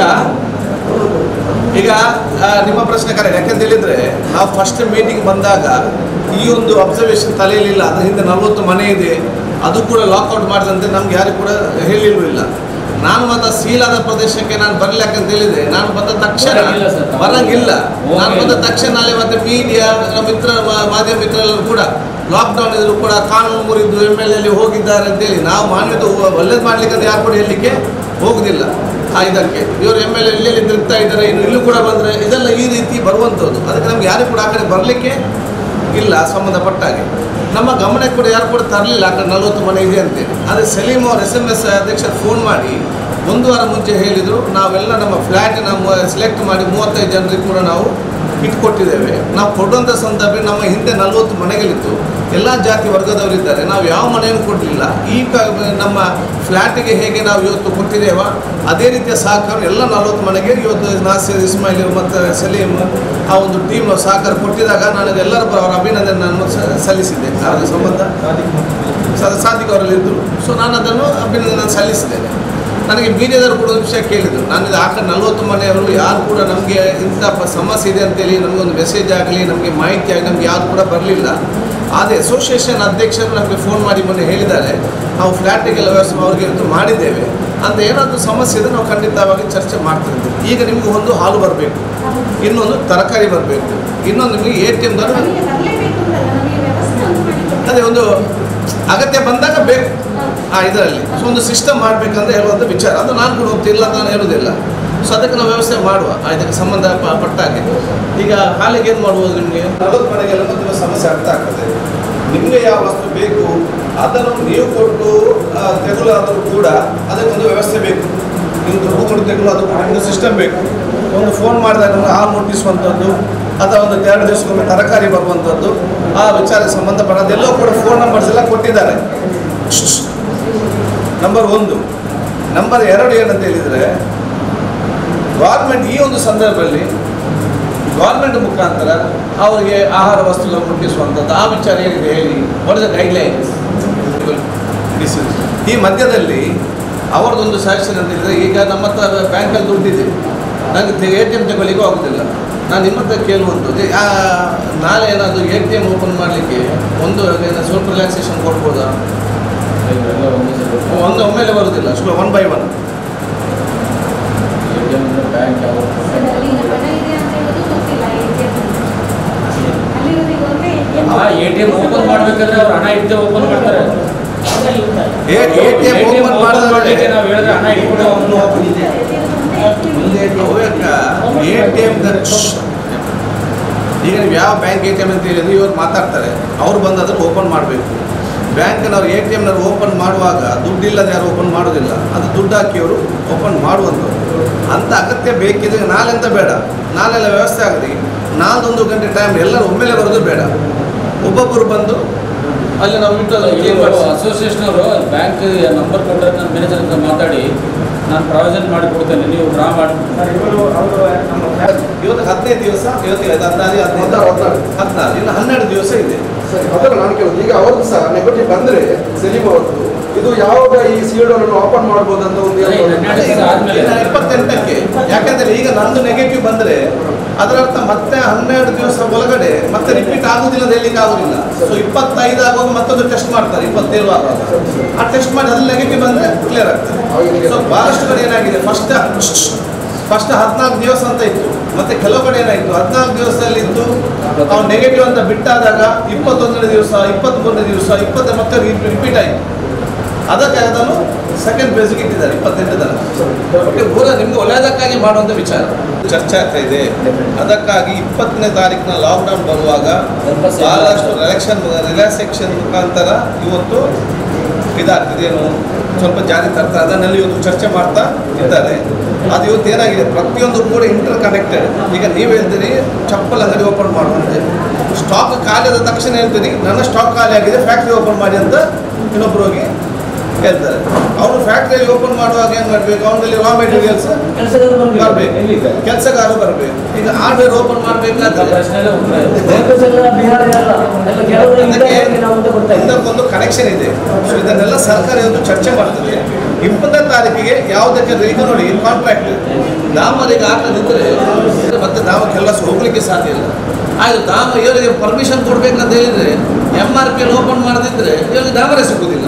ಈಗ ಆ, ನಿಮ್ಮ ಪ್ರಶ್ನೆ ಕರೆಕ್ಟ್ ಯಾಕಂತ ಹೇಳಿದ್ರೆ ನಾವು ಫಸ್ಟ್ ಮೀಟಿಂಗ್ ಬಂದಾಗ ಈ ಒಂದು ಅಬ್ಸರ್ವೇಷನ್ ತಲೆಯಲ್ಲಿಲ್ಲ ಅದ್ರ ಹಿಂದೆ ನಲವತ್ತು ಮನೆ ಇದೆ ಅದು ಕೂಡ ಲಾಕ್ಔಟ್ ಮಾಡಿದಂತೆ ನಮ್ಗೆ ಯಾರು ಕೂಡ ಹೇಳಿಲ್ವೂ ಇಲ್ಲ ನಾನು ಮಾತ್ರ ಸೀಲಾದ ಪ್ರದೇಶಕ್ಕೆ ನಾನು ಬರ್ಲಿಕ್ಕಂತ ಹೇಳಿದ್ರೆ ನಾನು ಬಂದ ತಕ್ಷಣ ಬರಂಗಿಲ್ಲ ಸರ್. ಬರಂಗಿಲ್ಲ ಹೋಗಿ. ನಾನು ಬಂದ ತಕ್ಷಣ ಅಲ್ಲಿ ಮತ್ತೆ ಮೀಡಿಯಾ ಮಿತ್ರ ಮಾ- ಮಾಧ್ಯಮ ಮಿತ್ರರೆಲ್ಲರೂ ಕೂಡ ಲಾಕ್ಡೌನ್ ಇದ್ರು ಕೂಡ ಕಾನೂನು ಮುರಿದು ಎಮ್ ಎಲ್ ಎಲ್ಲಿ ಹೋಗಿದ್ದಾರೆ ಅಂತೇಳಿ ನಾವು ಮಾನ್ಯತೆ ಒಳ್ಳೇದು ಮಾಡ್ಲಿಕ್ಕೆ ಅಂತ ಯಾರು ಕೂಡ ಹೇಳಲಿಕ್ಕೆ ಹೋಗುದಿಲ್ಲ ಆ ಇದಕ್ಕೆ ಇವರು ಎಮ್ ಎಲ್ ಎಲ್ಲಿ ತಿರುಗ್ತಾ ಇದ್ದಾರೆ ಇನ್ನು ಇಲ್ಲೂ ಕೂಡ ಬಂದರೆ ಇದೆಲ್ಲ ಈ ರೀತಿ ಬರುವಂಥದ್ದು ಅದಕ್ಕೆ ನಮ್ಗೆ ಯಾರು ಕೂಡ ಆ ಕಡೆ ಬರಲಿಕ್ಕೆ ಇಲ್ಲ ಸಂಬಂಧಪಟ್ಟ ಹಾಗೆ ನಮ್ಮ ಗಮನಕ್ಕೆ ಕೂಡ ಯಾರು ಕೂಡ ತರಲಿಲ್ಲ ಆ ಕಡೆ ನಲ್ವತ್ತು ಮನೆ ಇದೆ ಅಂತೇಳಿ ಆದರೆ ಸಲೀಂ ಅವ್ರು ಎಸ್ ಎಮ್ ಎಸ್ ಅಧ್ಯಕ್ಷರು ಫೋನ್ ಮಾಡಿ ಒಂದು ವಾರ ಮುಂಚೆ ಹೇಳಿದರು ನಾವೆಲ್ಲ ನಮ್ಮ ಫ್ಲ್ಯಾಟಿನ ಸೆಲೆಕ್ಟ್ ಮಾಡಿ ಮೂವತ್ತೈದು ಜನರಿಗೆ ಕೂಡ ನಾವು ಇಟ್ಕೊಟ್ಟಿದ್ದೇವೆ ನಾವು ಕೊಡುವಂಥ ಸಂದರ್ಭ ನಮ್ಮ ಹಿಂದೆ ನಲವತ್ತು ಮನೆಗಳಿತ್ತು ಎಲ್ಲ ಜಾತಿ ವರ್ಗದವರಿದ್ದಾರೆ ನಾವು ಯಾವ ಮನೆಯನ್ನು ಕೊಡಲಿಲ್ಲ ಈ ಕ ನಮ್ಮ ಫ್ಲ್ಯಾಟಿಗೆ ಹೇಗೆ ನಾವು ಇವತ್ತು ಕೊಟ್ಟಿದ್ದೇವ ಅದೇ ರೀತಿಯ ಸಹಕಾರ ಎಲ್ಲ ನಲವತ್ತು ಮನೆಗೆ ಇವತ್ತು ನಾಸಿರ್ ಇಸ್ಮಾಯಿಲ್ ಮತ್ತು ಸಲೀಂ ಆ ಒಂದು ಟೀಮ್ ಸಹಕಾರ ಕೊಟ್ಟಿದಾಗ ನನಗೆ ಎಲ್ಲರ ಪರ ಅವರ ಅಭಿನಂದನೆ ನಾನು ಸ- ಸಲ್ಲಿಸಿದ್ದೆ ಅದರ ಸಂಬಂಧ ಸ- ಸಾದಿಕ್ ಅವರಲ್ಲಿ ಇದ್ದರು ಸೊ ನಾನು ಅದನ್ನು ಅಭಿನಂದನೆ ಸಲ್ಲಿಸಿದ್ದೇನೆ ನನಗೆ ಮೀಡಿಯಾದವರು ಕೂಡ ಒಂದು ವಿಷಯ ಕೇಳಿದರು ನಾನು ಇದು ಆ ಕಡೆ ನಲ್ವತ್ತು ಮನೆಯವರು ಯಾರು ಕೂಡ ನಮಗೆ ಇಂಥ ಪ- ಸಮಸ್ಯೆ ಇದೆ ಅಂತೇಳಿ ನಮಗೊಂದು ಮೆಸೇಜ್ ಆಗಲಿ ನಮಗೆ ಮಾಹಿತಿ ಆಗಲಿ ನಮ್ಗೆ ಯಾರು ಕೂಡ ಬರಲಿಲ್ಲ ಆದರೆ ಅಸೋಸಿಯೇಷನ್ ಅಧ್ಯಕ್ಷರು ನಮಗೆ ಫೋನ್ ಮಾಡಿ ಮೊನ್ನೆ ಹೇಳಿದ್ದಾರೆ ನಾವು ಫ್ಲ್ಯಾಟಿಗೆಲ್ಲ ವ್ಯವಸ್ಥೆ ಅವ್ರಿಗೆ ಇವತ್ತು ಮಾಡಿದ್ದೇವೆ ಅಂತ ಏನಾದರೂ ಸಮಸ್ಯೆ ಇದೆ ನಾವು ಖಂಡಿತವಾಗಿ ಚರ್ಚೆ ಮಾಡ್ತಿದ್ದೇವೆ ಈಗ ನಿಮಗೆ ಒಂದು ಹಾಲು ಬರಬೇಕು ಇನ್ನೊಂದು ತರಕಾರಿ ಬರಬೇಕು ಇನ್ನೊಂದು ನಿಮಗೆ ಎ ಟಿ ಎಮ್ದವರು ನಮಗೆ ಬರಲೇಬೇಕು ಅಂತಲ್ಲ ನಮಗೆ ವ್ಯವಸ್ಥೆ ಒಂದು ಮಾಡಿಕೊಡ್ಬೇಕು. ಅದೇ ಒಂದು ಅಗತ್ಯ ಬಂದಾಗ ಬೇಕು ಆ ಇದರಲ್ಲಿ ಸೊ ಒಂದು ಸಿಸ್ಟಮ್ ಮಾಡಬೇಕಂತ ಹೇಳುವಂಥ ವಿಚಾರ ಅದು ನಾನು ಕೂಡ ಹೋಗ್ತಿಲ್ಲ ಅಂತ ನಾನು ಹೇಳೋದಿಲ್ಲ ಸೊ ಅದಕ್ಕೆ ನಾವು ವ್ಯವಸ್ಥೆ ಮಾಡುವ ಆ ಇದಕ್ಕೆ ಸಂಬಂಧ ಪ- ಪಟ್ಟ ಹಾಗೆ ಈಗ ಹಾಲಿಗೆ ಏನು ಮಾಡ್ಬೋದು ನಿಮಗೆ ನಲವತ್ತು ಮನೆಗೆಲ್ಲ ತುಂಬ ಸಮಸ್ಯೆ ಅರ್ಥ ಆಗ್ತದೆ ನಿಮಗೆ ಯಾವ ವಸ್ತು ಬೇಕು ಅದನ್ನು ನೀವು ಕೊಟ್ಟು ಆ, ತೆಗೊಳ್ಳೋದಾದರೂ ಕೂಡ ಅದಕ್ಕೊಂದು ವ್ಯವಸ್ಥೆ ಬೇಕು ನಿಮ್ಮದು ರೂಮ್ ತೆಗೊಳ್ಳೋ ಅದು ಕೂಡ ಒಂದು ಸಿಸ್ಟಮ್ ಬೇಕು ಒಂದು ಫೋನ್ ಮಾಡಿದಾಗ ನಮ್ಗೆ ಹಾಲು ಮುಟ್ಟಿಸುವಂಥದ್ದು ಅಥವಾ ಒಂದು ಎರಡು ದಿವಸಕ್ಕೊಮ್ಮೆ ತರಕಾರಿ ಬರುವಂಥದ್ದು ಆ ವಿಚಾರಕ್ಕೆ ಸಂಬಂಧಪಟ್ಟ ಅದೆಲ್ಲವೂ ಕೂಡ ಫೋನ್ ನಂಬರ್ಸ್ ಎಲ್ಲ ಕೊಟ್ಟಿದ್ದಾರೆ ನಂಬರ್ ಒಂದು ನಂಬರ್ ಎರಡು ಏನಂತ ಹೇಳಿದರೆ ಗೌರ್ಮೆಂಟ್ ಈ ಒಂದು ಸಂದರ್ಭದಲ್ಲಿ ಗೌರ್ಮೆಂಟ್ ಮುಖಾಂತರ ಅವರಿಗೆ ಆಹಾರ ವಸ್ತುಗಳು ಮುಟ್ಟಿಸುವಂಥದ್ದು ಆ ವಿಚಾರ ಏನಿದೆ ಹೇಳಿ ವಾಟ್ ಇಸ್ ದ ಗೈಡ್ಲೈನ್ಸ್ ಈ ಮಧ್ಯದಲ್ಲಿ ಅವರದೊಂದು ಸಜೆಷನ್ ಅಂತ ಹೇಳಿದ್ರೆ ಈಗ ನಮ್ಮ ಹತ್ರ ಬ್ಯಾಂಕಲ್ಲಿ ದುಡ್ಡಿದೆ ನನಗೆ ಎ ಟಿ ಎಮ್ ತಗೊಳ್ಳಿಕ್ಕೂ ಆಗೋದಿಲ್ಲ ನಾನು ನಿಮ್ಮ ಹತ್ರ ಕೇಳುವಂಥದ್ದು ಆ, ನಾಳೆ ಏನಾದರೂ ಎ ಟಿ ಎಮ್ ಓಪನ್ ಮಾಡಲಿಕ್ಕೆ ಒಂದು ಏನು ಸ್ವಲ್ಪ ರಿಲ್ಯಾಕ್ಸೇಷನ್ ಕೊಡ್ಬೋದಾ ಎಲ್ಲ ಒಂದೇ ಸಲ ಒಂದು ಒಮ್ಮೆಲೆ ಬರೋದಿಲ್ಲ slow one by one bank ಯಾವ ಸರ್, ಅಲ್ಲಿ ಹಣ ಇದೆ ಅಂತ ಹೇಳೋದು ಗೊತ್ತಿಲ್ಲ ATM ಅಲ್ಲಿ. ಅಲ್ಲಿವರೆಗೆ ಹೋದ್ರೆ ATM ಆ ಎ ಟಿ ಎಮ್ ಓಪನ್ ಮಾಡ್ಬೇಕಾದ್ರೆ ಅವ್ರು ಹಣ ಇಟ್ಟೆ ಓಪನ್ ಮಾಡ್ತಾರೆ ಎ ಟಿ ಎಮ್ ಓಪನ್ ಮಾಡ್ಲಿಕ್ಕೆ ಮಾಡಿದ್ರೆ ನಾವು ಹೇಳಿದ್ರೆ ಹಣ ಇಟ್ಬಿಟ್ಟು ಅವ್ರು ATM ಮುಂದೆ ಎ ಟಿ ಎಮ್ ಈಗ ನೀವು ಯಾವ ಬ್ಯಾಂಕ್ ಎ ಟಿ ಎಮ್ ಅಂತ ಹೇಳಿದ್ರೆ ಇವ್ರು ಮಾತಾಡ್ತಾರೆ ಅವ್ರು ಬಂದು ಅದನ್ನು ಓಪನ್ ಮಾಡಬೇಕು ಬ್ಯಾಂಕಿನವ್ರು ಎ ಟಿ ಎಮ್ನವ್ರು ಓಪನ್ ಮಾಡುವಾಗ ದುಡ್ಡಿಲ್ಲದೆ ಯಾರು ಓಪನ್ ಮಾಡೋದಿಲ್ಲ ಅದು ದುಡ್ಡು ಹಾಕಿ ಅವರು ಓಪನ್ ಮಾಡುವಂಥವ್ರು ಅಂಥ ಅಗತ್ಯ ಬೇಕಿದ್ರೆ ನಾಳೆ ಅಂತ ಬೇಡ ನಾಳೆಲ್ಲ ವ್ಯವಸ್ಥೆ ಆಗಲಿ ನಾಲ್ದೊಂದು ಗಂಟೆ ಟೈಮ್ ಎಲ್ಲರೂ ಒಮ್ಮೆಲೆ ಬರೋದು ಬೇಡ ಒಬ್ಬೊಬ್ಬರು ಬಂದು ಅಲ್ಲಿ ನಾವು ಬಿಟ್ಟು ಅದನ್ನು ಕ್ಲೀನ್ ಇವರು ಮಾಡಿಸಿ ಅಸೋಸಿಯೇಷನ್ ಅವರು ಬ್ಯಾಂಕ್ ನಂಬರ್ ಕೊಟ್ಟರೆ ನನ್ನ ಮ್ಯಾನೇಜರ್ ಹತ್ರ ಮಾತಾಡಿ ನಾನು ಪ್ರಾವಿಷನ್ ಮಾಡಿ ಕೊಡ್ತೇನೆ ನೀವು ಡ್ರಾ ಮಾಡಿ ಇವತ್ತು ಹದಿನೈದು ದಿವಸ ಇವತ್ತಿಗೆ ಆಯ್ತು ಹದಿನಾರು ಹದಿನಾರು, ಹದಿನೈದು ಹದಿನಾರು ಇನ್ನು ಹನ್ನೆರಡು ದಿವಸ ಇದೆ ಸರಿ ಅದಲ್ಲ ನಾನು ಕೇಳೋದು ಈಗ ಅವ್ರದ್ದು ಸಹ ನೆಗೆಟಿವ್ ಬಂದ್ರೆ ಸಲೀಮ್ ಅವ್ರದ್ದು ಇದು ಯಾವಾಗ ಈ ಸೀಲ್ಡ್ ಅನ್ನು ಓಪನ್ ಮಾಡ್ಬೋದು ಅಂತ ಒಂದು ಅದೇ, ಏನು- ಹನ್ನೆರಡು ದಿವಸ ಆದ್ಮೇಲೆ ಇನ್ನು ಇಪ್ಪತ್ತೆಂಟಕ್ಕೆ ಯಾಕಂದ್ರೆ ಈಗ ನಂದು ನೆಗೆಟಿವ್ ಬಂದ್ರೆ ಅದರ ಅರ್ಥ ಮತ್ತೆ ಹನ್ನೆರಡು ದಿವಸ ಒಳಗಡೆ ಮತ್ತೆ ರಿಪೀಟ್ ಆಗುದಿಲ್ಲ ಅಂತ ಹೇಳಲಿಕ್ಕೆ ಆಗುದಿಲ್ಲ ಸೊ ಇಪ್ಪತ್ತೈದು ಆಗುವಾಗ ಮತ್ತೊಂದು ಟೆಸ್ಟ್ ಮಾಡ್ತಾರೆ ಇಪ್ಪತ್ತೇಳು ಆಗುವಾಗ ಆ ಟೆಸ್ಟ್ ಮಾಡಿ ಅದ್ರಲ್ಲಿ ನೆಗೆಟಿವ್ ಬಂದ್ರೆ ಕ್ಲಿಯರ್ ಆಗ್ತದೆ ಸೊ ಬಹಳಷ್ಟು ಕಡೆ ಏನಾಗಿದೆ ಫಸ್ಟ್ ಫಸ್ಟ್ ಹದಿನಾಲ್ಕು ದಿವಸ ಅಂತ ಇತ್ತು ಮತ್ತೆ ಕೆಲವು ಕಡೆ ಏನಾಯಿತು ಹದಿನಾಲ್ಕು ದಿವಸದಲ್ಲಿ ಇತ್ತು ಅವ್ನು ನೆಗೆಟಿವ್ ಅಂತ ಬಿಟ್ಟಾದಾಗ ಇಪ್ಪತ್ತೊಂದನೇ ದಿವಸ ಇಪ್ಪತ್ತ್ಮೂರನೇ ದಿವಸ ಇಪ್ಪತ್ತ ಮತ್ತೆ ರಿಪೀಟ್ ಆಯಿತು ಅದಕ್ಕೆ ಅದನ್ನು ಸೆಕೆಂಡ್ ಪೇಜ್ಗೆ ಇಟ್ಟಿದ್ದಾರೆ ಇಪ್ಪತ್ತೆಂಟು ತನಕ ಒಟ್ಟು ಪೂರ ನಿಮ್ಗೆ ಒಳ್ಳೆಯದಕ್ಕಾಗಿ ಮಾಡುವಂಥ ವಿಚಾರ ಚರ್ಚೆ ಆಗ್ತಾ ಇದೆ ಅದಕ್ಕಾಗಿ ಇಪ್ಪತ್ತನೇ ತಾರೀಕಿನ ಲಾಕ್ಡೌನ್ ಬರುವಾಗ ಸ್ವಲ್ಪ ಸ- ಬಹಳಷ್ಟು ರಿಲ್ಯಾಕ್ಷನ್ ರಿಲ್ಯಾಕ್ಸೇಷನ್ ಮುಖಾಂತರ ಇವತ್ತು ಇದಾಗ್ತದೆ ಏನು ಸ್ವಲ್ಪ ಜಾರಿ ತರ್ತಾರೆ ಅದನ್ನೆಲ್ಲ ಇವತ್ತು ಚರ್ಚೆ ಮಾಡ್ತಾ ಇದ್ದಾರೆ ಅದು ಇವತ್ತು ಏನಾಗಿದೆ ಪ್ರತಿಯೊಂದು ಕೂಡ ಇಂಟರ್ ಕನೆಕ್ಟೆಡ್ ಈಗ ನೀವು ಹೇಳ್ತೀರಿ ಚಪ್ಪಲ್ ಅಂಗಡಿ ಓಪನ್ ಮಾಡುವಂತೆ ಸ್ಟಾಕ್ ಖಾಲಿ ಆದ ತಕ್ಷಣ ಹೇಳ್ತೀರಿ ನನ್ನ ಸ್ಟಾಕ್ ಖಾಲಿ ಆಗಿದೆ ಫ್ಯಾಕ್ಟ್ರಿ ಓಪನ್ ಮಾಡಿ ಅಂತ ಇನ್ನೊಬ್ರು ಹೋಗಿ ಹೇಳ್ತಾರೆ ಅವನು ಫ್ಯಾಕ್ಟ್ರಿಯಲ್ಲಿ ಓಪನ್ ಮಾಡುವಾಗ ಏನು ಮಾಡಬೇಕು ಅವನಲ್ಲಿ ರಾ ಮೆಟೀರಿಯಲ್ಸ್ ಬರಬೇಕು ಕೆಲಸಗಾರರು ಬರಬೇಕು ಈಗ ಹಾರ್ಡ್ವೇರ್ ಓಪನ್ ಮಾಡಬೇಕಾದ್ರೆ ಪ್ರಶ್ನೆ ಉತ್ತರ ಇದೆ. ಅದಕ್ಕೆ ಒಂದಕ್ಕೊಂದು ಕನೆಕ್ಷನ್ ಇದೆ ಸೊ ಇದನ್ನೆಲ್ಲ ಸರ್ಕಾರ ಇವತ್ತು ಚರ್ಚೆ ಮಾಡ್ತದೆ ಇಪ್ಪತ್ತನೇ ತಾರೀಕಿಗೆ ಯಾವುದಕ್ಕೆ ಈಗ ನೋಡಿ ಕಾಂಟ್ರಾಕ್ಟ್ ದಾಮರಿಗೆ ಹಾಕದಿದ್ರೆ ಮತ್ತೆ ದಾಮ ಕೆಲಸ ಹೋಗ್ಲಿಕ್ಕೆ ಸಾಧ್ಯ ಇಲ್ಲ ಆಯ್ತು ದಾಮ ಇವರಿಗೆ ಪರ್ಮಿಷನ್ ಕೊಡ್ಬೇಕಂತ ಹೇಳಿದ್ರೆ ಎಮ್ ಆರ್ ಪಿ ಓಪನ್ ಮಾಡದಿದ್ರೆ ಇವರಿಗೆ ದಾಮರೇ ಸಿಗುವುದಿಲ್ಲ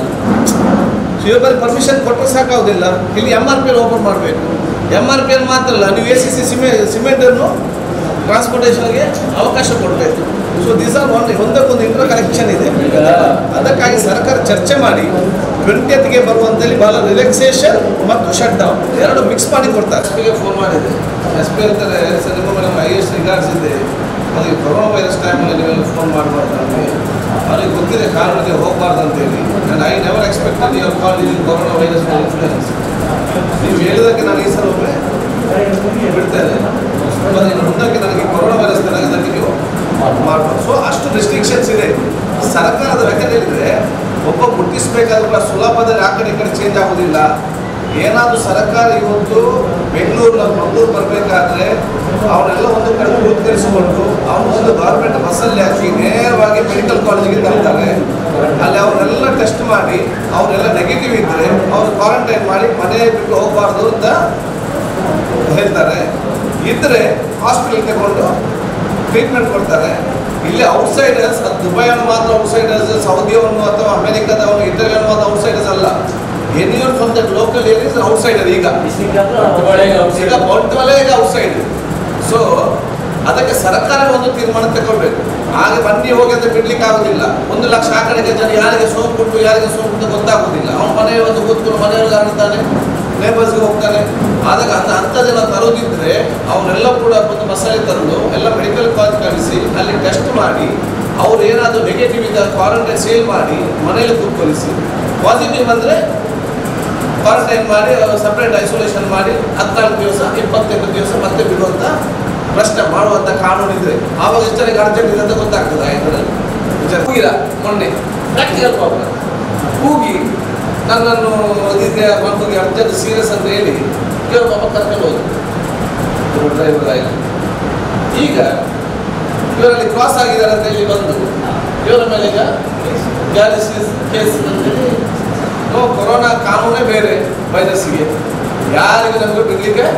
ಸೊ ಇವರಿಗೆ ಪರ್ಮಿಷನ್ ಕೊಟ್ಟರೆ ಸಾಕಾಗೋದಿಲ್ಲ ಇಲ್ಲಿ ಎಮ್ ಆರ್ ಪಿ ಓಪನ್ ಮಾಡಬೇಕು ಎಮ್ ಆರ್ ಪಿ ಅಲ್ಲಿ ಮಾತ್ರ ಅಲ್ಲ ನೀವು ಎ ಸಿ ಸಿ ಸಿಮೆ ಸಿಮೆಂಟನ್ನು ಟ್ರಾನ್ಸ್ಪೋರ್ಟೇಷನ್ಗೆ ಅವಕಾಶ ಕೊಡಬೇಕು ಸೊ ದಿಸ್ ಆರ್ ಒನ್ ಒಂದಕ್ಕೊಂದು ಇಂಟರ್ ಕನೆಕ್ಷನ್ ಇದೆ ಅದಕ್ಕಾಗಿ ಸರ್ಕಾರ ಚರ್ಚೆ ಮಾಡಿ ಟ್ವೆಂಟಿಯತ್ಗೆ ಬರುವಂತಲ್ಲಿ ಬಹಳ ರಿಲ್ಯಾಕ್ಸೇಷನ್ ಮತ್ತು ಶಟ್ ಡೌನ್ ಎರಡು ಮಿಕ್ಸ್ ಮಾಡಿ ಕೊಡ್ತಾರೆ ಎಸ್ ಪಿಗೆ ಫೋನ್ ಮಾಡಿದೆ ಎಸ್ ಪಿ ಹೇಳ್ತಾರೆ ಸರ್ ನಿಮ್ಮ ಮೇಲೆ ಐ ಎಸ್ ರಿಗಾರ್ಡ್ಸ್ ಇದೆ ಅದಕ್ಕೆ ಕೊರೋನಾ ವೈರಸ್ ಟೈಮಲ್ಲಿ ನೀವೆಲ್ಲ ಫೋನ್ ಮಾಡಬಾರ್ದು ನಮಗೆ ಅವ್ರಿಗೆ ಗೊತ್ತಿದೆ ಕಾರಣಕ್ಕೆ ಹೋಗಬಾರ್ದು ಅಂತೇಳಿ and I never expected your call ಇದು ಕೊರೋನಾ ವೈರಸ್ ಇನ್ಫ್ಲೂಯೆನ್ಸ್ ನೀವು ಹೇಳಿದಕ್ಕೆ ನಾನು ಈ ಸಲ ಒಮ್ಮೆ ಬಿಡ್ತೇನೆ ಮತ್ತೆ ಇನ್ನು ಮುಂದಕ್ಕೆ ನನಗೆ ಕೊರೋನಾ ವೈರಸ್ ನನಗೆ ಅದಕ್ಕೆ ನೀವು ಮಾಡ್ಬೋದು ಸೊ ಅಷ್ಟು ರೆಸ್ಟ್ರಿಕ್ಷನ್ಸ್ ಇದೆ ಸರ್ಕಾರದ ಲೆಕ್ಕ ಹೇಳಿದ್ರೆ ಒಬ್ಬ ಮುಟ್ಟಿಸ್ಬೇಕಾದ್ರೂ ಕೂಡ ಸುಲಭದಲ್ಲಿ ಆ ಕಡೆ ಈ ಕಡೆ ಚೇಂಜ್ ಆಗೋದಿಲ್ಲ ಏನಾದರೂ ಸರ್ಕಾರ ಇವತ್ತು ಬೆಂಗಳೂರಿನ ಮಂಗಳೂರು ಬರಬೇಕಾದ್ರೆ ಅವನ್ನೆಲ್ಲ ಒಂದು ಕಡೆ ಕೂತ್ಕರಿಸಿಕೊಂಡು ಅವನು ಒಂದು ಗೌರ್ಮೆಂಟ್ ಬಸ್ಸಲ್ಲಿ ಹಾಕಿ ನೇರವಾಗಿ ಮೆಡಿಕಲ್ ಕಾಲೇಜಿಗೆ ತರ್ತಾರೆ ಅಲ್ಲಿ ಅವನ್ನೆಲ್ಲ ಟೆಸ್ಟ್ ಮಾಡಿ ಅವರೆಲ್ಲ ನೆಗೆಟಿವ್ ಇದ್ದರೆ ಅವ್ರು ಕ್ವಾರಂಟೈನ್ ಮಾಡಿ ಮನೆ ಬಿಟ್ಟು ಹೋಗಬಾರ್ದು ಅಂತ ಹೇಳ್ತಾರೆ ಇದ್ರೆ ಹಾಸ್ಪಿಟಲ್ ತಗೊಂಡು ಟ್ರೀಟ್ಮೆಂಟ್ ಕೊಡ್ತಾರೆ ಇಲ್ಲಿ ಔಟ್ಸೈಡರ್ಸ್ ದುಬೈಯನ್ನು ಮಾತ್ರ ಔಟ್ಸೈಡರ್ಸ್ ಸೌದಿಯವನು ಅಥವಾ ಅಮೆರಿಕದವನು ಇಟಲಿಯನ್ನು ಮಾತ್ರ ಔಟ್ಸೈಡರ್ಸ್ ಅಲ್ಲ anyone from that local areas outsider ಈಗ ಈಗ ಬಂಟ್ವಾಳ ಈಗ ಔಟ್ಸೈಡ್ ಸೊ ಅದಕ್ಕೆ ಸರ್ಕಾರ ಒಂದು ತೀರ್ಮಾನ ತಗೊಳ್ಬೇಕು ಹಾಗೆ ಬನ್ನಿ ಹೋಗಿ ಅಂತ ಬಿಡ್ಲಿಕ್ಕೆ ಆಗುದಿಲ್ಲ ಒಂದು ಲಕ್ಷ ಆ ಕಡೆಗೆ ಜನ ಯಾರಿಗೆ ಸೋಂಕು ಕೊಟ್ಟು ಯಾರಿಗೆ ಸೋಂಕು ಅಂತ ಗೊತ್ತಾಗುದಿಲ್ಲ ಅವನ ಮನೆಯ ಒಂದು ಕೂತ್ಕೊಂಡು ಮನೆಯೊಳಗೆ ಹರಡ್ತಾನೆ ನೇಬರ್ಸ್ಗೆ ಹೋಗ್ತಾನೆ ಆದಾಗ ಅಂತ ಅಂಥ ಜನ ತರೋದಿದ್ರೆ ಅವನ್ನೆಲ್ಲ ಕೂಡ ಒಂದು ಮಸಾಲೆ ತಂದು ಎಲ್ಲ ಮೆಡಿಕಲ್ ಕಾಲೇಜ್ ಕಳಿಸಿ ಅಲ್ಲಿ ಟೆಸ್ಟ್ ಮಾಡಿ ಅವ್ರು ಏನಾದರೂ ನೆಗೆಟಿವ್ ಇದ್ದ ಕ್ವಾರಂಟೈನ್ ಸೇಲ್ ಮಾಡಿ ಮನೆಯಲ್ಲಿ ಕೂತ್ಕೊಳಿಸಿ ಪಾಸಿಟಿವ್ ಬಂದರೆ ಕ್ವಾರಂಟೈನ್ ಮಾಡಿ ಸಪ್ರೇಟ್ ಐಸೋಲೇಷನ್ ಮಾಡಿ ಹದಿನಾಲ್ಕು ದಿವಸ ಇಪ್ಪತ್ತೆಂಟು ದಿವಸ ಮತ್ತೆ ಬಿಡುವಂಥ ಪ್ರಶ್ನೆ ಮಾಡುವಂಥ ಕಾನೂನು ಇದ್ರೆ ಆವಾಗ ಎಷ್ಟು ಜನಕ್ಕೆ ಅರ್ಜೆಂಟ್ ಇದೆ ಅಂತ ಗೊತ್ತಾಗ್ತದೆ ಇದರಲ್ಲಿ ವಿಚಾರ ಕೂಗಿರ ಮೊನ್ನೆ ಪ್ರಾಕ್ಟಿಕಲ್ ಪ್ರಾಬ್ಲಮ್ ಕೂಗಿ ನನ್ನನ್ನು ಇದಿದ್ರೆ ಮಗುಗೆ ಅರ್ಜೆಂಟ್ ಸೀರಿಯಸ್ ಅಂತ ಹೇಳಿ ಇವರು ಪಾಪ ಕರ್ಕೊಂಡು ಹೋದ್ರು ಡ್ರೈವರ್ ಆಗಿ ಈಗ ಇವರಲ್ಲಿ ಕ್ರಾಸ್ ಆಗಿದ್ದಾರೆ ಅಂತ ಹೇಳಿ ಬಂದು ಇವರ ಮೇಲೆ ಈಗ ಗ್ಯಾಲಿಸ್ ಕೇಸ್ ಅಂತೇಳಿ ನೋ ಕೊರೋನಾ ಕಾನೂನೇ ಬೇರೆ ವೈರಸ್ಸಿಗೆ ಯಾರಿಗೂ ನಮಗೆ ಬಿಡ್ಲಿಕ್ಕೆ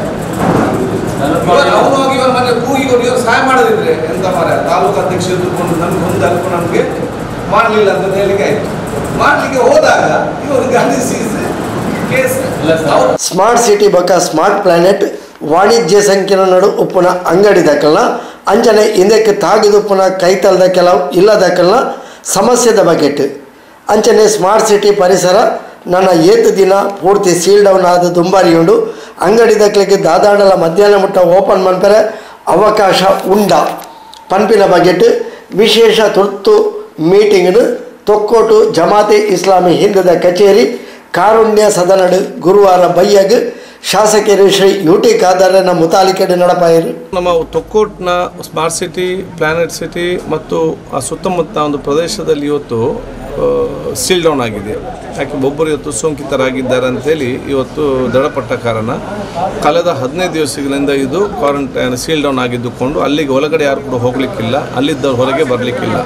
ಇವರು ಅವನು ಹೋಗಿ ಇವ್ರ ಮನೆ ಕೂಗಿಕೊಂಡು ಇವರು ಸಹಾಯ ಮಾಡದಿದ್ರೆ ಎಂತ ಮಾರ ತಾಲೂಕು ಅಧ್ಯಕ್ಷ ಇದ್ದುಕೊಂಡು ನಮ್ಗೆ ಒಂದು ಅಲ್ಪ ನಮಗೆ ಮಾಡಲಿಲ್ಲ ಅಂತ ಹೇಳಿಕೆ ಆಯ್ತು ಮಾಡ್ಲಿಕ್ಕೆ ಹೋದಾಗ ಇವರು ಗಾಂಧಿ ಸೀಸ್ ಕೇಸ್ ಇಲ್ಲ ಸರ್. ಅವರು ಸ್ಮಾರ್ಟ್ ಸಿಟಿ ಬೊಕ್ಕ ಸ್ಮಾರ್ಟ್ ಪ್ಲಾನೆಟ್ ವಾಣಿಜ್ಯ ಸಂಕೀರ್ಣ ನಡು ಉಪ್ಪುನ ಅಂಗಡಿ ದಕ್ಕಲ್ನ ಅಂಚನೆ ಹಿಂದಕ್ಕೆ ತಾಗಿದುಪ್ಪುನ ಕೈತಲ್ದ ಕೆಲವು ಇಲ್ಲದಕ್ಕಲ್ನ ಸಮಸ್ಯೆದ ಬಗೆಟ್ ಅಂಚನೆ ಸ್ಮಾರ್ಟ್ ಸಿಟಿ ಪರಿಸರ ನನ್ನ ಏತು ದಿನ ಪೂರ್ತಿ ಸೀಲ್ ಡೌನ್ ಆದ ದುಂಬಾರಿಯುಂಡು ಅಂಗಡಿ ದಕ್ಕಲಿಕ್ಕೆ ದಾದಾಂಡಲ ಮಧ್ಯಾಹ್ನ ಮುಟ್ಟ ಓಪನ್ ಮನ್ಪರೆ ಅವಕಾಶ ಉಂಡ ಪನ್ಪಿನ ಬಗೆಟ್ ವಿಶೇಷ ತುರ್ತು ಮೀಟಿಂಗ್ನು ತೊಕ್ಕೋಟು ಜಮಾತೆ ಇಸ್ಲಾಮಿ ಹಿಂದದ ಕಚೇರಿ ಕಾರುಣ್ಯ ಸದನಡು ಗುರುವಾರ ಬಯ್ಯಗ್ ಶಾಸಕರು ಶ್ರೀ ಯು ಟಿ ಖಾದರ್ನ ಮುತಾಲಿಕೆಡೆ ನಡಪಾಯಿರು ನಮ್ಮ ತೊಕ್ಕೋಟ್ನ ಸ್ಮಾರ್ಟ್ ಸಿಟಿ ಪ್ಲಾನೆಟ್ ಸಿಟಿ ಮತ್ತು ಆ ಸುತ್ತಮುತ್ತ ಒಂದು ಪ್ರದೇಶದಲ್ಲಿ ಇವತ್ತು ಸೀಲ್ ಡೌನ್ ಆಗಿದೆ ಯಾಕೆ ಒಬ್ಬರು ಇವತ್ತು ಸೋಂಕಿತರಾಗಿದ್ದಾರೆ ಅಂತೇಳಿ ಇವತ್ತು ದೃಢಪಟ್ಟ ಕಾರಣ ಕಳೆದ ಹದಿನೈದು ದಿವಸಗಳಿಂದ ಇದು ಕ್ವಾರಂಟೈನ್ ಸೀಲ್ ಡೌನ್ ಆಗಿದ್ದುಕೊಂಡು ಅಲ್ಲಿಗೆ ಒಳಗಡೆ ಯಾರು ಕೂಡ ಹೋಗಲಿಕ್ಕಿಲ್ಲ ಅಲ್ಲಿದ್ದವ್ರು ಹೊರಗೆ ಬರಲಿಕ್ಕಿಲ್ಲ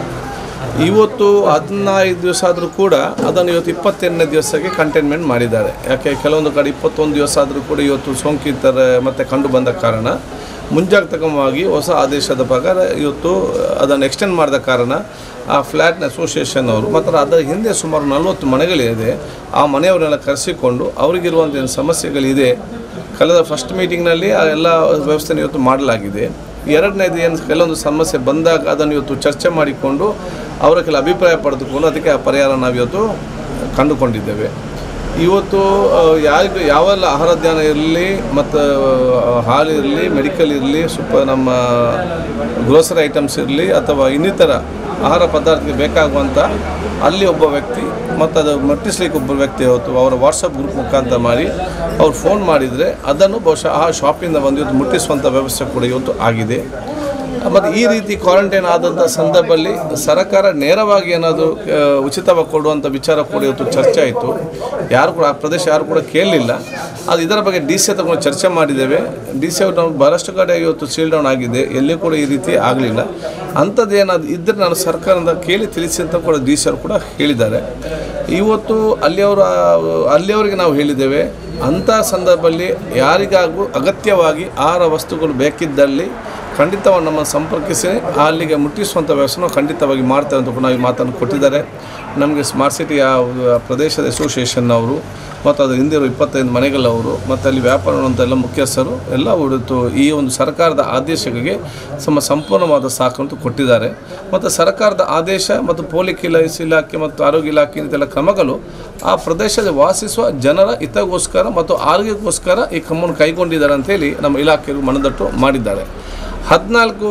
ಇವತ್ತು ಹದಿನೈದು ದಿವಸ ಆದರೂ ಕೂಡ ಅದನ್ನು ಇವತ್ತು ಇಪ್ಪತ್ತೆರಡನೇ ದಿವಸಕ್ಕೆ ಕಂಟೈನ್ಮೆಂಟ್ ಮಾಡಿದ್ದಾರೆ ಯಾಕೆ ಕೆಲವೊಂದು ಕಡೆ ಇಪ್ಪತ್ತೊಂದು ದಿವಸ ಆದರೂ ಕೂಡ ಇವತ್ತು ಸೋಂಕಿತರ ಮತ್ತೆ ಕಂಡು ಬಂದ ಕಾರಣ ಮುಂಜಾಗ್ರತಕವಾಗಿ ಹೊಸ ಆದೇಶದ ಪ್ರಕಾರ ಇವತ್ತು ಅದನ್ನು ಎಕ್ಸ್ಟೆಂಡ್ ಮಾಡಿದ ಕಾರಣ ಆ ಫ್ಲ್ಯಾಟ್ನ ಅಸೋಸಿಯೇಷನ್ ಅವರು ಮತ್ತು ಅದರ ಹಿಂದೆ ಸುಮಾರು ನಲವತ್ತು ಮನೆಗಳಿದೆ ಆ ಮನೆಯವರೆಲ್ಲ ಕರೆಸಿಕೊಂಡು ಅವರಿಗಿರುವಂಥ ಏನು ಸಮಸ್ಯೆಗಳಿದೆ ಕಳೆದ ಫಸ್ಟ್ ಮೀಟಿಂಗ್ನಲ್ಲಿ ಆ ಎಲ್ಲ ವ್ಯವಸ್ಥೆ ಇವತ್ತು ಮಾಡಲಾಗಿದೆ ಎರಡನೇದು ಏನು ಕೆಲವೊಂದು ಸಮಸ್ಯೆ ಬಂದಾಗ ಅದನ್ನು ಇವತ್ತು ಚರ್ಚೆ ಮಾಡಿಕೊಂಡು ಅವರ ಕೆಲ ಅಭಿಪ್ರಾಯ ಪಡೆದುಕೊಂಡು ಅದಕ್ಕೆ ಆ ಪರಿಹಾರ ನಾವಿವತ್ತು ಕಂಡುಕೊಂಡಿದ್ದೇವೆ ಇವತ್ತು ಆ, ಯಾರಿಗೂ ಯಾವೆಲ್ಲ ಆಹಾರ ಧಾನ್ಯ ಇರಲಿ ಮತ್ತು ಹಾಲು ಇರಲಿ ಮೆಡಿಕಲ್ ಇರಲಿ ಸ್ವಲ್ಪ ನಮ್ಮ ಗ್ರೋಸರಿ ಐಟಮ್ಸ್ ಇರಲಿ ಅಥವಾ ಇನ್ನಿತರ ಆಹಾರ ಪದಾರ್ಥಕ್ಕೆ ಬೇಕಾಗುವಂಥ ಅಲ್ಲಿ ಒಬ್ಬ ವ್ಯಕ್ತಿ ಮತ್ತು ಅದು ಮುಟ್ಟಿಸ್ಲಿಕ್ಕೆ ಒಬ್ಬ ವ್ಯಕ್ತಿ ಹೊತ್ತು ಅವರ ವಾಟ್ಸಪ್ ಗ್ರೂಪ್ ಮುಖಾಂತರ ಮಾಡಿ ಅವ್ರು ಫೋನ್ ಮಾಡಿದರೆ ಅದನ್ನು ಬಹುಶಃ ಆ ಶಾಪಿಂದ ಬಂದು ಇವತ್ತು ಮುಟ್ಟಿಸುವಂಥ ವ್ಯವಸ್ಥೆ ಕೂಡ ಇವತ್ತು ಆಗಿದೆ ಮತ್ತು ಈ ರೀತಿ ಕ್ವಾರಂಟೈನ್ ಆದಂಥ ಸಂದರ್ಭದಲ್ಲಿ ಸರ್ಕಾರ ನೇರವಾಗಿ ಏನಾದರೂ ಆ, ಉಚಿತವಾಗಿ ಕೊಡುವಂಥ ವಿಚಾರ ಕೂಡ ಇವತ್ತು ಚರ್ಚೆ ಆಯಿತು ಯಾರು ಕೂಡ ಆ ಪ್ರದೇಶ ಯಾರು ಕೂಡ ಕೇಳಲಿಲ್ಲ ಅದು ಇದರ ಬಗ್ಗೆ ಡಿ ಸಿ ತಗೊಂಡು ಚರ್ಚೆ ಮಾಡಿದ್ದೇವೆ ಡಿ ಸಿ ಅವರು ನಾವು ಬಹಳಷ್ಟು ಕಡೆ ಇವತ್ತು ಸೀಲ್ ಡೌನ್ ಆಗಿದೆ ಎಲ್ಲಿ ಕೂಡ ಈ ರೀತಿ ಆಗಲಿಲ್ಲ ಅಂಥದ್ದು ಏನಾದ್ರು ಇದ್ದರೆ ನಾನು ಸರ್ಕಾರದಿಂದ ಕೇಳಿ ತಿಳಿಸಿ ಅಂತ ಕೂಡ ಡಿ ಸಿ ಅವರು ಕೂಡ ಹೇಳಿದ್ದಾರೆ ಇವತ್ತು ಅಲ್ಲಿಯವರ ಅಲ್ಲಿಯವರಿಗೆ ನಾವು ಹೇಳಿದ್ದೇವೆ ಅಂಥ ಸಂದರ್ಭದಲ್ಲಿ ಯಾರಿಗಾಗೂ ಅಗತ್ಯವಾಗಿ ಆಹಾರ ವಸ್ತುಗಳು ಬೇಕಿದ್ದಲ್ಲಿ ಖಂಡಿತವಾಗಿ ನಮ್ಮನ್ನು ಸಂಪರ್ಕಿಸಿ ಅಲ್ಲಿಗೆ ಮುಟ್ಟಿಸುವಂಥ ವ್ಯವಸ್ಥೆ ನಾವು ಖಂಡಿತವಾಗಿ ಮಾಡ್ತೇವೆ ಅಂತ ಕೂಡ ನಾವು ಈ ಮಾತನ್ನು ಕೊಟ್ಟಿದ್ದಾರೆ ನಮಗೆ ಸ್ಮಾರ್ಟ್ ಸಿಟಿಯ ಪ್ರದೇಶದ ಅಸೋಸಿಯೇಷನ್ ಅವರು ಮತ್ತು ಅದರ ಹಿಂದಿರೋ ಇಪ್ಪತ್ತೈದು ಮನೆಗಳವರು ಮತ್ತು ಅಲ್ಲಿ ವ್ಯಾಪಾರ ಮಾಡುವಂಥ ಎಲ್ಲ ಮುಖ್ಯಸ್ಥರು ಎಲ್ಲ ಹೊರತು ಈ ಒಂದು ಸರ್ಕಾರದ ಆದೇಶಗಳಿಗೆ ನಮ್ಮ ಸಂಪೂರ್ಣವಾದ ಸಾಕನ್ನು ಕೊಟ್ಟಿದ್ದಾರೆ ಮತ್ತು ಸರ್ಕಾರದ ಆದೇಶ ಮತ್ತು ಪೊಲೀಸ್ ಇಲಾಖೆ ಇಲಾಖೆ ಮತ್ತು ಆರೋಗ್ಯ ಇಲಾಖೆ ಇಂತೆಲ್ಲ ಕ್ರಮಗಳು ಆ ಪ್ರದೇಶದಲ್ಲಿ ವಾಸಿಸುವ ಜನರ ಹಿತಗೋಸ್ಕರ ಮತ್ತು ಆರೋಗ್ಯಕ್ಕೋಸ್ಕರ ಈ ಕ್ರಮವನ್ನು ಕೈಗೊಂಡಿದ್ದಾರೆ ಅಂತೇಳಿ ನಮ್ಮ ಇಲಾಖೆಯವರು ಮನದಟ್ಟು ಮಾಡಿದ್ದಾರೆ ಹದಿನಾಲ್ಕು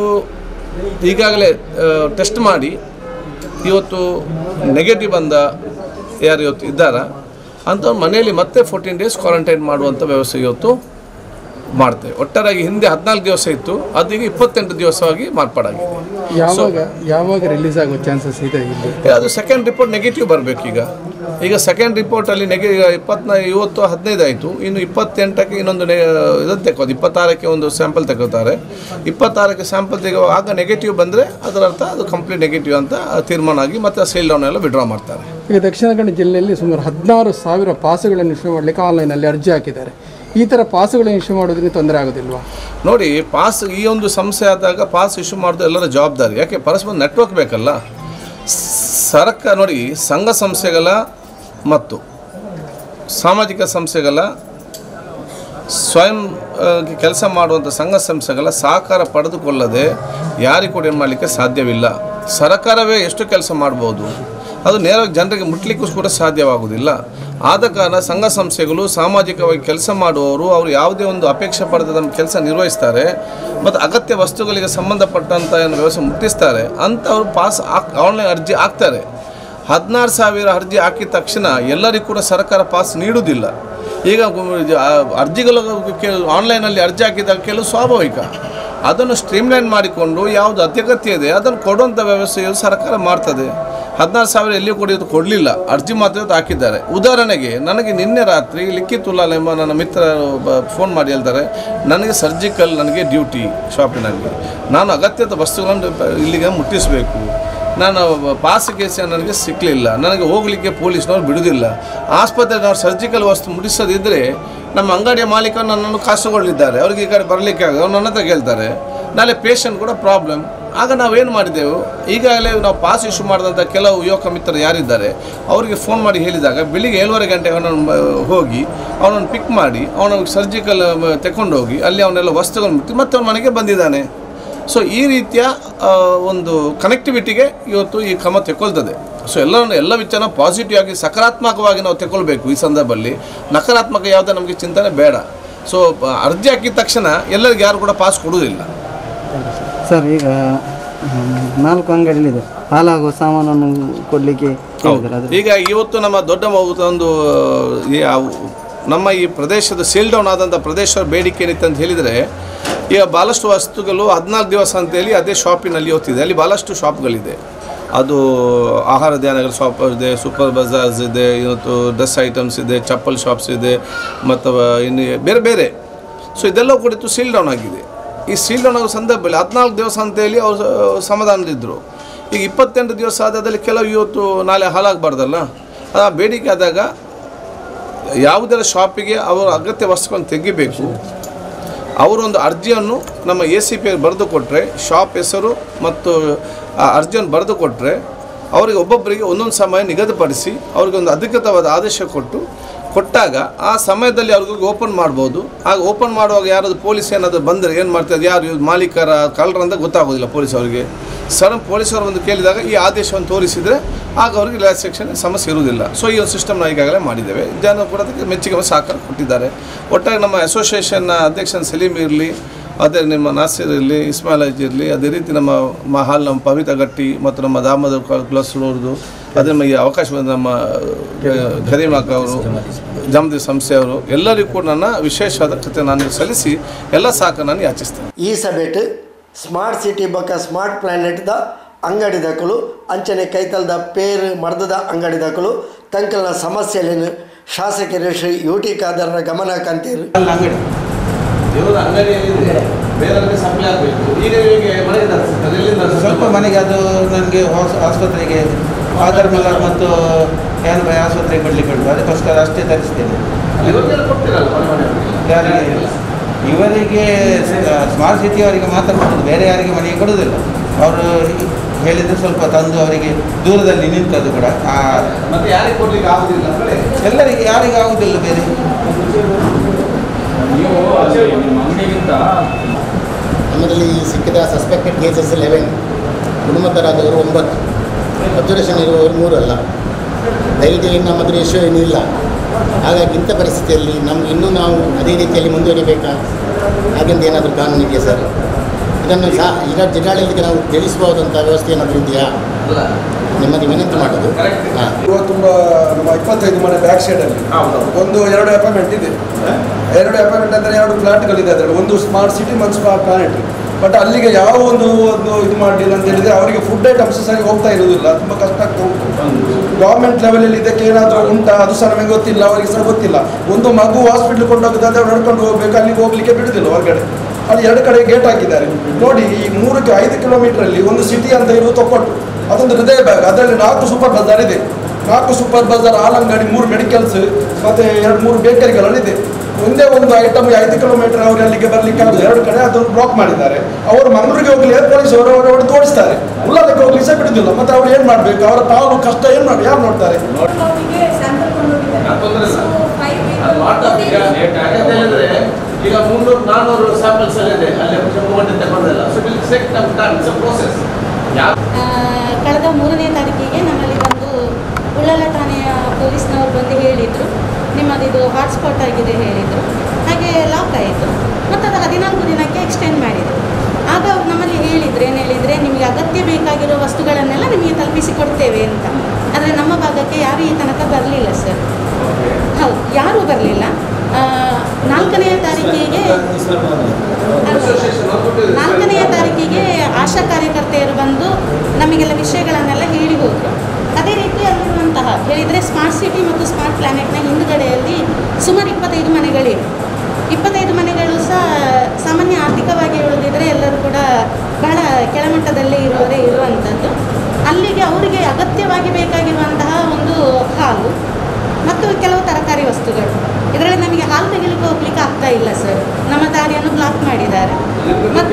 ಈಗಾಗಲೇ ಟೆಸ್ಟ್ ಮಾಡಿ ಇವತ್ತು ನೆಗೆಟಿವ್ ಬಂದ ಯಾರು ಇವತ್ತು ಇದ್ದಾರ ಅಂಥವ್ರು ಮನೆಯಲ್ಲಿ ಮತ್ತೆ ಫೋರ್ಟೀನ್ ಡೇಸ್ ಕ್ವಾರಂಟೈನ್ ಮಾಡುವಂಥ ವ್ಯವಸ್ಥೆ ಇವತ್ತು ಮಾಡ್ತೇವೆ ಒಟ್ಟಾರೆಯಾಗಿ ಹಿಂದೆ ಹದಿನಾಲ್ಕು ದಿವಸ ಇತ್ತು ಅದೀಗ ಇಪ್ಪತ್ತೆಂಟು ದಿವಸವಾಗಿ ಮಾರ್ಪಾಡಾಗಿದೆ ಯಾವಾಗ ಯಾವಾಗ ರಿಲೀಸ್ ಆಗೋ ಚಾನ್ಸಸ್ ಇದೆ ಇಲ್ಲಿ ಅದು ಸೆಕೆಂಡ್ ರಿಪೋರ್ಟ್ ನೆಗೆಟಿವ್ ಬರಬೇಕು ಈಗ ಈಗ ಸೆಕೆಂಡ್ ರಿಪೋರ್ಟಲ್ಲಿ ನೆಗೆ ಈಗ ಇಪ್ಪತ್ನ ಇವತ್ತು ಹದಿನೈದು ಆಯಿತು ಇನ್ನು ಇಪ್ಪತ್ತೆಂಟಕ್ಕೆ ಇನ್ನೊಂದು ನೆ ಇದನ್ನು ತೆಗೋದು ಇಪ್ಪತ್ತಾರಕ್ಕೆ ಒಂದು ಸ್ಯಾಂಪಲ್ ತೆಗೋತಾರೆ ಇಪ್ಪತ್ತಾರಕ್ಕೆ ಸ್ಯಾಂಪಲ್ ತೆಗೆಯುವಾಗ ಆಗ ನೆಗೆಟಿವ್ ಬಂದರೆ ಅದರ ಅರ್ಥ ಅದು ಕಂಪ್ಲೀಟ್ ನೆಗೆಟಿವ್ ಅಂತ ತೀರ್ಮಾನ ಆಗಿ ಮತ್ತೆ ಸೇಲ್ ಡೌನ್ ಎಲ್ಲ ವಿಡ್ರಾ ಮಾಡ್ತಾರೆ ಈಗ ದಕ್ಷಿಣ ಕನ್ನಡ ಜಿಲ್ಲೆಯಲ್ಲಿ ಸುಮಾರು ಹದಿನಾರು ಸಾವಿರ ಪಾಸುಗಳನ್ನು ಇಶ್ಯೂ ಮಾಡಲಿಕ್ಕೆ ಆನ್ಲೈನಲ್ಲಿ ಅರ್ಜಿ ಹಾಕಿದ್ದಾರೆ ಈ ಥರ ಪಾಸುಗಳನ್ನು ಇಶ್ಯೂ ಮಾಡೋದ್ರಿಂದ ತೊಂದರೆ ಆಗೋದಿಲ್ವಾ ನೋಡಿ ಪಾಸ್ ಈ ಒಂದು ಸಮಸ್ಯೆ ಆದಾಗ ಪಾಸ್ ಇಶ್ಯೂ ಮಾಡೋದು ಎಲ್ಲರ ಜವಾಬ್ದಾರಿ ಯಾಕೆ ಪರಸ್ಪರ ನೆಟ್ವರ್ಕ್ ಬೇಕಲ್ಲ ಸರ್ಕಾರ ನೋಡಿ ಸಂಘ ಸಂಸ್ಥೆಗಳ ಮತ್ತು ಸಾಮಾಜಿಕ ಸಂಸ್ಥೆಗಳ ಸ್ವಯಂ ಕೆಲಸ ಮಾಡುವಂಥ ಸಂಘ ಸಂಸ್ಥೆಗಳ ಸಹಕಾರ ಪಡೆದುಕೊಳ್ಳದೆ ಯಾರಿಗೂ ಕೂಡ ಏನು ಮಾಡಲಿಕ್ಕೆ ಸಾಧ್ಯವಿಲ್ಲ ಸರ್ಕಾರವೇ ಎಷ್ಟು ಕೆಲಸ ಮಾಡ್ಬೋದು ಅದು ನೇರವಾಗಿ ಜನರಿಗೆ ಮುಟ್ಲಿಕ್ಕೂ ಕೂಡ ಸಾಧ್ಯವಾಗುವುದಿಲ್ಲ ಆದ ಕಾರಣ ಸಂಘ ಸಂಸ್ಥೆಗಳು ಸಾಮಾಜಿಕವಾಗಿ ಕೆಲಸ ಮಾಡುವವರು ಅವರು ಯಾವುದೇ ಒಂದು ಅಪೇಕ್ಷೆ ಪಡೆದ ನಮ್ಮ ಕೆಲಸ ನಿರ್ವಹಿಸ್ತಾರೆ ಮತ್ತು ಅಗತ್ಯ ವಸ್ತುಗಳಿಗೆ ಸಂಬಂಧಪಟ್ಟಂಥ ಏನು ವ್ಯವಸ್ಥೆ ಮುಟ್ಟಿಸ್ತಾರೆ ಅಂಥವ್ರು ಪಾಸ್ ಹಾಕ್ ಆನ್ಲೈನ್ ಅರ್ಜಿ ಹಾಕ್ತಾರೆ ಹದಿನಾರು ಸಾವಿರ ಅರ್ಜಿ ಹಾಕಿದ ತಕ್ಷಣ ಎಲ್ಲರಿಗೂ ಕೂಡ ಸರ್ಕಾರ ಪಾಸ್ ನೀಡುವುದಿಲ್ಲ ಈಗ ಗು- ಆ ಅರ್ಜಿಗಳು ಆನ್ಲೈನಲ್ಲಿ ಅರ್ಜಿ ಹಾಕಿದಾಗ ಕೆಲವು ಸ್ವಾಭಾವಿಕ ಅದನ್ನು ಸ್ಟ್ರೀಮ್ಲೈನ್ ಮಾಡಿಕೊಂಡು ಯಾವುದು ಅತ್ಯಗತ್ಯ ಇದೆ ಅದನ್ನು ಕೊಡುವಂಥ ವ್ಯವಸ್ಥೆಯು ಸರ್ಕಾರ ಮಾಡ್ತದೆ ಹದಿನಾರು ಸಾವಿರ ಎಲ್ಲಿಯೂ ಕೂಡ ಇದು ಕೊಡಲಿಲ್ಲ ಅರ್ಜಿ ಮಾತ್ರ ಇವತ್ತು ಹಾಕಿದ್ದಾರೆ ಉದಾಹರಣೆಗೆ ನನಗೆ ನಿನ್ನೆ ರಾತ್ರಿ ಲಿಖಿತುಲ್ಲಾಲ್ ಎಂಬ ನನ್ನ ಮಿತ್ರ ಫೋನ್ ಮಾಡಿ ಹೇಳ್ತಾರೆ ನನಗೆ ಸರ್ಜಿಕಲ್ ನನಗೆ ಡ್ಯೂಟಿ ಶಾಪಿನಲ್ಲಿ ನಾನು ಅಗತ್ಯದ ವಸ್ತುಗಳನ್ನು ಪ- ಇಲ್ಲಿಗೆ ಮುಟ್ಟಿಸಬೇಕು ನಾನು ಪಾಸ್ ಕೇಸ್ ನನಗೆ ಸಿಕ್ಕಲಿಲ್ಲ ನನಗೆ ಹೋಗಲಿಕ್ಕೆ ಪೊಲೀಸ್ನವ್ರು ಬಿಡುವುದಿಲ್ಲ ಆಸ್ಪತ್ರೆ ನಾವು ಸರ್ಜಿಕಲ್ ವಸ್ತು ಮುಟ್ಟಿಸೋದಿದ್ದರೆ ನಮ್ಮ ಅಂಗಡಿಯ ಮಾಲೀಕ ನನ್ನನ್ನು ಕಾಸುಗಳಿದ್ದಾರೆ ಅವ್ರಿಗೆ ಈ ಕಡೆ ಬರಲಿಕ್ಕೆ ಆಗ ಅವ್ರು ನನ್ನ ಹತ್ರ ಕೇಳ್ತಾರೆ ನಾಳೆ ಪೇಷಂಟ್ ಕೂಡ ಪ್ರಾಬ್ಲಮ್ ಆಗ ನಾವೇನು ಮಾಡಿದೆವು ಈಗಾಗಲೇ ನಾವು ಪಾಸ್ ಇಶ್ಯೂ ಮಾಡಿದಂಥ ಕೆಲವು ಯುವಕ ಮಿತ್ರರು ಯಾರಿದ್ದಾರೆ ಅವರಿಗೆ ಫೋನ್ ಮಾಡಿ ಹೇಳಿದಾಗ ಬೆಳಿಗ್ಗೆ ಏಳುವರೆ ಗಂಟೆಗೆ ಅವನನ್ನು ಮ- ಹೋಗಿ ಅವನನ್ನು ಪಿಕ್ ಮಾಡಿ ಅವನ ಸರ್ಜಿಕಲ್ ತಗೊಂಡೋಗಿ ಅಲ್ಲಿ ಅವನ್ನೆಲ್ಲ ವಸ್ತುಗಳನ್ನು ಮುಟ್ಟಿ ಮತ್ತೆ ಅವನ ಮನೆಗೆ ಬಂದಿದ್ದಾನೆ ಸೊ ಈ ರೀತಿಯ ಆ, ಒಂದು ಕನೆಕ್ಟಿವಿಟಿಗೆ ಇವತ್ತು ಈ ಕ್ರಮ ತೆಗೊಳ್ತದೆ ಸೊ ಎಲ್ಲರನ್ನು ಎಲ್ಲ ವಿಚಾರ ಪಾಸಿಟಿವ್ ಆಗಿ ಸಕಾರಾತ್ಮಕವಾಗಿ ನಾವು ತಗೊಳ್ಬೇಕು ಈ ಸಂದರ್ಭದಲ್ಲಿ ನಕಾರಾತ್ಮಕ ಯಾವುದೇ ನಮಗೆ ಚಿಂತನೆ ಬೇಡ ಸೊ ಅರ್ಜಿ ಹಾಕಿದ ತಕ್ಷಣ ಎಲ್ಲರಿಗೆ ಯಾರು ಕೂಡ ಪಾಸ್ ಕೊಡುವುದಿಲ್ಲ ಸರ್ ಈಗ ಮ್, ನಾಲ್ಕು ಅಂಗಡಿಗಳಿದೆ ಹಾಲಾಗುವ ಸಾಮಾನನ್ನು ಕೊಡಲಿಕ್ಕೆ ಹೇಳಿದ್ದಾರೆ ಅದು ಈಗ ಇವತ್ತು ನಮ್ಮ ದೊಡ್ಡ ಮಗು ಒಂದು ಈ ಆ ನಮ್ಮ ಈ ಪ್ರದೇಶದ ಸೀಲ್ ಡೌನ್ ಆದಂಥ ಪ್ರದೇಶ ಬೇಡಿಕೆ ಏನಿತ್ತು ಅಂತ ಹೇಳಿದರೆ ಈಗ ಭಾಳಷ್ಟು ವಸ್ತುಗಳು ಹದಿನಾಲ್ಕು ದಿವಸ ಅಂತೇಳಿ ಅದೇ ಶಾಪಿನಲ್ಲಿ ಹೋಗ್ತಿದೆ ಅಲ್ಲಿ ಭಾಳಷ್ಟು ಶಾಪ್ಗಳಿದೆ ಅದು ಆಹಾರ ಧಾನ್ಯಗಳ ಶಾಪ್ ಇದೆ ಸೂಪರ್ ಬಜಾರ್ಸ್ ಇದೆ ಇವತ್ತು ಡ್ರೆಸ್ ಐಟಮ್ಸ್ ಇದೆ ಚಪ್ಪಲ್ ಶಾಪ್ಸ್ ಇದೆ ಮತ್ತು ಇನ್ನು ಬೇರೆ ಬೇರೆ ಸೊ ಇದೆಲ್ಲ ಕುರಿತು ಸೀಲ್ ಡೌನ್ ಆಗಿದೆ ಈ ಸೀಲ್ ಡೌನ್ ಆಗೋ ಸಂದರ್ಭದಲ್ಲಿ ಹದಿನಾಲ್ಕು ದಿವಸ ಅಂತೇಳಿ ಅವರು ಸಮಾಧಾನದಿದ್ದರು ಈಗ ಇಪ್ಪತ್ತೆಂಟು ದಿವಸ ಆದಲ್ಲಿ ಕೆಲವು ಇವತ್ತು ನಾಳೆ ಹಾಳಾಗಬಾರ್ದಲ್ಲ ಆ ಬೇಡಿಕೆ ಆದಾಗ ಯಾವುದರ ಶಾಪಿಗೆ ಅವರು ಅಗತ್ಯ ವಸ್ತುಗಳನ್ನು ತೆಗಿಬೇಕು ಅವರೊಂದು ಅರ್ಜಿಯನ್ನು ನಮ್ಮ ಎ ಸಿ ಪಿ ಬರೆದು ಕೊಟ್ಟರೆ ಶಾಪ್ ಹೆಸರು ಮತ್ತು ಆ ಅರ್ಜಿಯನ್ನು ಬರೆದು ಕೊಟ್ಟರೆ ಅವರಿಗೆ ಒಬ್ಬೊಬ್ಬರಿಗೆ ಒಂದೊಂದು ಸಮಯ ನಿಗದಿಪಡಿಸಿ ಅವ್ರಿಗೆ ಒಂದು ಅಧಿಕೃತವಾದ ಆದೇಶ ಕೊಟ್ಟು ಕೊಟ್ಟಾಗ ಆ ಸಮಯದಲ್ಲಿ ಅವ್ರಿಗೆ ಓಪನ್ ಮಾಡ್ಬೋದು ಆಗ ಓಪನ್ ಮಾಡುವಾಗ ಯಾರಾದ್ರು ಪೊಲೀಸ್ ಏನಾದರೂ ಬಂದರೆ ಏನು ಮಾಡ್ತಾರೆ ಯಾರು ಇವ್ರು ಮಾಲೀಕರ ಕಳ್ಳರಂತ ಗೊತ್ತಾಗೋದಿಲ್ಲ ಪೊಲೀಸ್ ಅವರಿಗೆ ಸಡನ್ ಪೊಲೀಸರು ಒಂದು ಕೇಳಿದಾಗ ಈ ಆದೇಶವನ್ನು ತೋರಿಸಿದರೆ ಆಗ ಅವರಿಗೆ ಲ್ಯಾಸ್ ಸೆಕ್ಷನ್ ಸಮಸ್ಯೆ ಇರುವುದಿಲ್ಲ ಸೊ ಈ ಒಂದು ಸಿಸ್ಟಮ್ ನಾವು ಈಗಾಗಲೇ ಮಾಡಿದ್ದೇವೆ ಜನ ಕೂಡ ಅದಕ್ಕೆ ಮೆಚ್ಚುಗೆ ಮತ್ತು ಸಹಕಾರ ಕೊಟ್ಟಿದ್ದಾರೆ ಒಟ್ಟಾಗಿ ನಮ್ಮ ಅಸೋಸಿಯೇಷನ್ನ ಅಧ್ಯಕ್ಷನ ಸಲೀಂ ಇರಲಿ ಅದೇ ನಿಮ್ಮ ನಾಸಿರ್ ಇರಲಿ ಇಸ್ಮಾಯಿಲ್ ಅಜ್ ಇರಲಿ ಅದೇ ರೀತಿ ನಮ್ಮ ಮಹಾಲ್ ನಮ್ಮ ಪವಿತ್ರ ಗಟ್ಟಿ ಮತ್ತು ನಮ್ಮ ದಾಮೋದರ್ ಕ್ಲಸ್ ಅವ್ರದ್ದು ಅದೇ ನಮ್ಮ ಈ ಅವಕಾಶ ಬಂದ ನಮ್ಮ ಕರೀಮ್ ಅಕ್ಕ ಅವರು ಜಮದಿ ಸಂಸ್ಥೆಯವರು ಎಲ್ಲರಿಗೂ ಕೂಡ ನನ್ನ ವಿಶೇಷವಾದ ಕೃತ್ಯ ನಾನು ಸಲ್ಲಿಸಿ ಎಲ್ಲ ಸಹಕಾರ ನಾನು ಯಾಚಿಸ್ತೇನೆ ಈ ಸಭೆಟ್ ಸ್ಮಾರ್ಟ್ ಸಿಟಿ ಬೊಕ್ಕ ಸ್ಮಾರ್ಟ್ ಪ್ಲಾನೆಟ್ದ ಅಂಗಡಿ ದಕ್ಕಲು ಅಂಚನೆ ಕೈತಲ್ದ ಪೇರ್ ಮರ್ದದ ಅಂಗಡಿ ದಕ್ಕಲು ತಂಕಲ್ನ ಸಮಸ್ಯೆಲೇನು ಶಾಸಕರು ಶ್ರೀ ಯು ಟಿ ಖಾದರ್ರ ಗಮನ ಕಂತೀರು ಅಂಗಡಿ ದೇವರ ಅಂಗಡಿಯಲ್ಲಿದೆ ಬೇರೆಯವರಿಗೆ ಸಪ್ಲೈ ಆಗಬೇಕು ಈಗ ನಿಮಗೆ ಮನೆಗೆ ತರಿಸ್ತಾರೆ ಎಲ್ಲಿಂದ ಸ್ವಲ್ಪ ಮನೆಗೆ ಅದು ನನಗೆ ಹೊಸ ಆಸ್ಪತ್ರೆಗೆ ಫಾದರ್ ಮಲ್ಲರ್ ಮತ್ತು ಕ್ಯಾನ್ ಬೈ ಆಸ್ಪತ್ರೆಗೆ ಬಿಡ್ಲಿಕ್ಕೆ ಉಂಟು ಅದಕ್ಕೋಸ್ಕರ ಅಷ್ಟೇ ತರಿಸ್ತೇನೆ ಇವರಿಗೆಲ್ಲ ಕೊಡ್ತೀರಲ್ಲ ಮನೆ ಮನೆಯವರಿಗೆ ಯಾರಿಗೆ ಇವರಿಗೆ ಸ್ಮಾರ್ಟ್ ಸಿಟಿ ಅವರಿಗೆ ಮಾತ್ರ ಕೊಡೋದು ಬೇರೆ ಯಾರಿಗೆ ಮನೆಗೆ ಕೊಡೋದಿಲ್ಲ ಅವರು ಹೇಳಿದ್ರೆ ಸ್ವಲ್ಪ ತಂದು ಅವರಿಗೆ ದೂರದಲ್ಲಿ ನಿಂತದ್ದು ಕೂಡ ಆ ಮತ್ತೆ ಯಾರಿಗೆ ಕೊಡ್ಲಿಕ್ಕೆ ಆಗುದಿಲ್ಲ ಕಡೆ ಎಲ್ಲರಿಗೆ ಯಾರಿಗೆ ಆಗುದಿಲ್ಲ ಬೇರೆ ನೀವು ಅಲ್ಲಿ ನಿಮ್ಮ ಅಂಗಡಿಗಿಂತ ನಮ್ಮಲ್ಲಿ ಸಿಕ್ಕಿದ ಸಸ್ಪೆಕ್ಟೆಡ್ ಕೇಸಸ್ ಲೆವೆನ್ ಗುಣಮುಖರಾದವರು ಒಂಬತ್ತು ಅಬ್ಸರ್ವೇಷನ್ ಇರುವವರು ಮೂರಲ್ಲ ಧೈರ್ಯದಲ್ಲಿ ನಮ್ಮದು ರೇಷಿಯೋ ಏನೂ ಇಲ್ಲ ಹಾಗಾಗಿ ಇಂಥ ಪರಿಸ್ಥಿತಿಯಲ್ಲಿ ನಮ್ಗೆ ಇನ್ನೂ ನಾವು ಅದೇ ರೀತಿಯಲ್ಲಿ ಮುಂದುವರಿಬೇಕಾ ಹಾಗೆಂದು ಏನಾದರೂ ಕಾನೂನು ಇದೆಯಾ ಸರ್ ಇದನ್ನು ಸಹ ಈಗ ಜಿಲ್ಲಾಡಳಿತಕ್ಕೆ ನಾವು ತಿಳಿಸಬಹುದಂಥ ವ್ಯವಸ್ಥೆ ಏನಾದರೂ ಇದೆಯಾ ಅಲ್ಲ ನಿಮ್ಮದು ವಿನಂತಿ ಮಾಡೋದು Correct. ಹಾಂ ಇವಾಗ ತುಂಬ ನಮ್ಮ ಇಪ್ಪತ್ತೈದು ಮನೆ ಬ್ಯಾಕ್ ಸೈಡಲ್ಲಿ ಹೌದು ಒಂದು ಎರಡು ಅಪಾರ್ಟ್ಮೆಂಟ್ ಇದೆ ಎರಡು ಅಪಾರ್ಟ್ಮೆಂಟ್ ಅಂದರೆ ಎರಡು ಫ್ಲಾಟ್ಗಳಿದೆ ಅದರಲ್ಲಿ ಒಂದು ಸ್ಮಾರ್ಟ್ ಸಿಟಿ ಮತ್ತು ಸ್ಮಾರ್ಟ್ ಪ್ಲಾನೆಟ್ ಬಟ್ ಅಲ್ಲಿಗೆ ಯಾವ ಒಂದು ಒಂದು ಇದು ಮಾಡಲಿಲ್ಲ ಅಂತ ಹೇಳಿದ್ರೆ ಅವರಿಗೆ ಫುಡ್ ಐಟಮ್ಸ್ ಸರಿ ಹೋಗ್ತಾ ಇರೋದಿಲ್ಲ ತುಂಬ ಕಷ್ಟ ಆಗ್ತಾ ಉಂಟು ಗೌರ್ಮೆಂಟ್ ಲೆವೆಲಲ್ಲಿ ಇದಕ್ಕೆ ಏನಾದರೂ ಉಂಟಾ ಅದು ಸಹ ನಮಗೆ ಗೊತ್ತಿಲ್ಲ ಅವರಿಗೆ ಸಹ ಗೊತ್ತಿಲ್ಲ ಒಂದು ಮಗು ಹಾಸ್ಪಿಟ್ಲ್ ಕೊಂಡೋಗೋದಾದ್ರೆ ಅವ್ರು ನಡ್ಕೊಂಡು ಹೋಗ್ಬೇಕು ಅಲ್ಲಿಗೆ ಹೋಗ್ಲಿಕ್ಕೆ ಬಿಡುದಿಲ್ಲ ಹೊರಗಡೆ ಅಲ್ಲಿ ಎರಡು ಕಡೆ ಗೇಟ್ ಹಾಕಿದ್ದಾರೆ ನೋಡಿ ಈ ಮೂರಕ್ಕೆ ಐದು ಕಿಲೋಮೀಟರಲ್ಲಿ ಒಂದು ಸಿಟಿ ಅಂತ ಇರುವುದು ತೊಕ್ಕೊಟ್ಟು ಅದೊಂದು ಹೃದಯ ಬ್ಯಾಗ್ ಅದರಲ್ಲಿ ನಾಲ್ಕು ಸೂಪರ್ ಬಜಾರ್ ಇದೆ ನಾಲ್ಕು ಸೂಪರ್ ಬಜಾರ್ ಹಾಲಂಗಡಿ ಮೂರು ಮೆಡಿಕಲ್ಸ್ ಮತ್ತೆ ಎರಡು ಮೂರು ಬೇಕರಿಗಳಲ್ಲಿದೆ ಒಂದೇ ಒಂದು ಐಟಮ್ ಐದು ಕಿಲೋಮೀಟರ್ ಅವರು ಅಲ್ಲಿಗೆ ಬರ್ಲಿಕ್ಕೆ ಆಗುದು ಎರಡು ಕಡೆ ಅದನ್ನು ಬ್ಲಾಕ್ ಮಾಡಿದ್ದಾರೆ ಅವರು ಮಂಗಳೂರಿಗೆ ಹೋಗ್ಲಿ ಪೊಲೀಸ್ ಅವರು ಅವರು ಅವರು ತೋರಿಸ್ತಾರೆ ಉಳ್ಳಾಲಕ್ಕೆ ಹೋಗ್ಲಿ ಸಹ ಬಿಡುದಿಲ್ಲ ಮತ್ತೆ ಅವ್ರು ಏನ್ ಮಾಡ್ಬೇಕು ಅವರ ಪಾಲು ಕಷ್ಟ ಏನ್ ಮಾಡಿ ಯಾರು ನೋಡ್ತಾರೆ ಅವರಿಗೆ ಸ್ಯಾಂಪಲ್ ಕೊಂಡೋಗಿದ್ದಾರೆ ತೊಂದರೆ ಇಲ್ಲ So, five people ಅದು ಮಾಡ್ತಾ ಈಗ ಯಾಕಂತ ಹೇಳಿದ್ರೆ ಈಗ ಮುನ್ನೂರು ನಾನ್ನೂರು ಸ್ಯಾಂಪಲ್ಸ್ ಎಲ್ಲ ಇದೆ ಅಲ್ಲಿ ಮೂವತ್ತು ತಗೊಂಡಿಲ್ಲ so will take time time it's process ಯಾವ ಆ, ಕಳೆದ ಮೂರನೇ ತಾರೀಕಿಗೆ ನಮ್ಮಲ್ಲಿ ಬಂದು ಉಳ್ಳಾಲ ಠಾಣೆಯ ಪೊಲೀಸ್ನವರು ಬಂದು ಹೇಳಿದರು ನಿಮ್ಮದು ಇದು ಹಾಟ್ಸ್ಪಾಟ್ ಆಗಿದೆ ಹೇಳಿದರು ಹಾಗೆ ಲಾಕ್ ಆಯಿತು ಮತ್ತು ಅದು ಹದಿನಾಲ್ಕು ದಿನಕ್ಕೆ ಎಕ್ಸ್ಟೆಂಡ್ ಮಾಡಿದರು ಆಗ ಅವ್ರು ನಮ್ಮಲ್ಲಿ ಹೇಳಿದ್ರು ಏನು ಹೇಳಿದರೆ ನಿಮಗೆ ಅಗತ್ಯ ಬೇಕಾಗಿರೋ ವಸ್ತುಗಳನ್ನೆಲ್ಲ ನಿಮಗೆ ತಲುಪಿಸಿ ಕೊಡ್ತೇವೆ ಅಂತ ಆದರೆ ನಮ್ಮ ಭಾಗಕ್ಕೆ ಯಾರೂ ಈ ತನಕ ಬರಲಿಲ್ಲ ಸರ್ ಹೌದು ಯಾರೂ ಬರಲಿಲ್ಲ ನಾಲ್ಕನೆಯ ತಾರೀಕಿಗೆ ನಾಲ್ಕನೆಯ ತಾರೀಕಿಗೆ ಆಶಾ ಕಾರ್ಯಕರ್ತೆಯರು ಬಂದು ನಮಗೆಲ್ಲ ವಿಷಯಗಳನ್ನೆಲ್ಲ ಹೇಳಿ ಹೋದರು ಅದೇ ರೀತಿ ಅಲ್ಲಿರುವಂತಹ ಹೇಳಿದರೆ ಸ್ಮಾರ್ಟ್ ಸಿಟಿ ಮತ್ತು ಸ್ಮಾರ್ಟ್ ಪ್ಲಾನೆಟ್ನ ಹಿಂದುಗಡೆಯಲ್ಲಿ ಸುಮಾರು ಇಪ್ಪತ್ತೈದು ಮನೆಗಳಿವೆ ಇಪ್ಪತ್ತೈದು ಮನೆಗಳು ಸಹ ಸಾಮಾನ್ಯ ಆರ್ಥಿಕವಾಗಿ ಹೇಳೋದಿದ್ರೆ ಎಲ್ಲರೂ ಕೂಡ ಬಹಳ ಕೆಳಮಟ್ಟದಲ್ಲೇ ಇರುವವರೇ ಇರುವಂಥದ್ದು ಅಲ್ಲಿಗೆ ಅವರಿಗೆ ಅಗತ್ಯವಾಗಿ ಬೇಕಾಗಿರುವಂತಹ ಒಂದು ಹಾಲು ಮತ್ತು ಕೆಲವು ತರಕಾರಿ ವಸ್ತುಗಳು ಇದರಲ್ಲಿ ನಮಗೆ ಹಾಲು ತೆಗಿಲಿಕ್ಕೆ ಹೋಗ್ಲಿಕ್ಕೆ ಆಗ್ತಾ ಇಲ್ಲ ಸರ್ ನಮ್ಮ ದಾರಿಯನ್ನು ಬ್ಲಾಕ್ ಮಾಡಿದ್ದಾರೆ ಮತ್ತು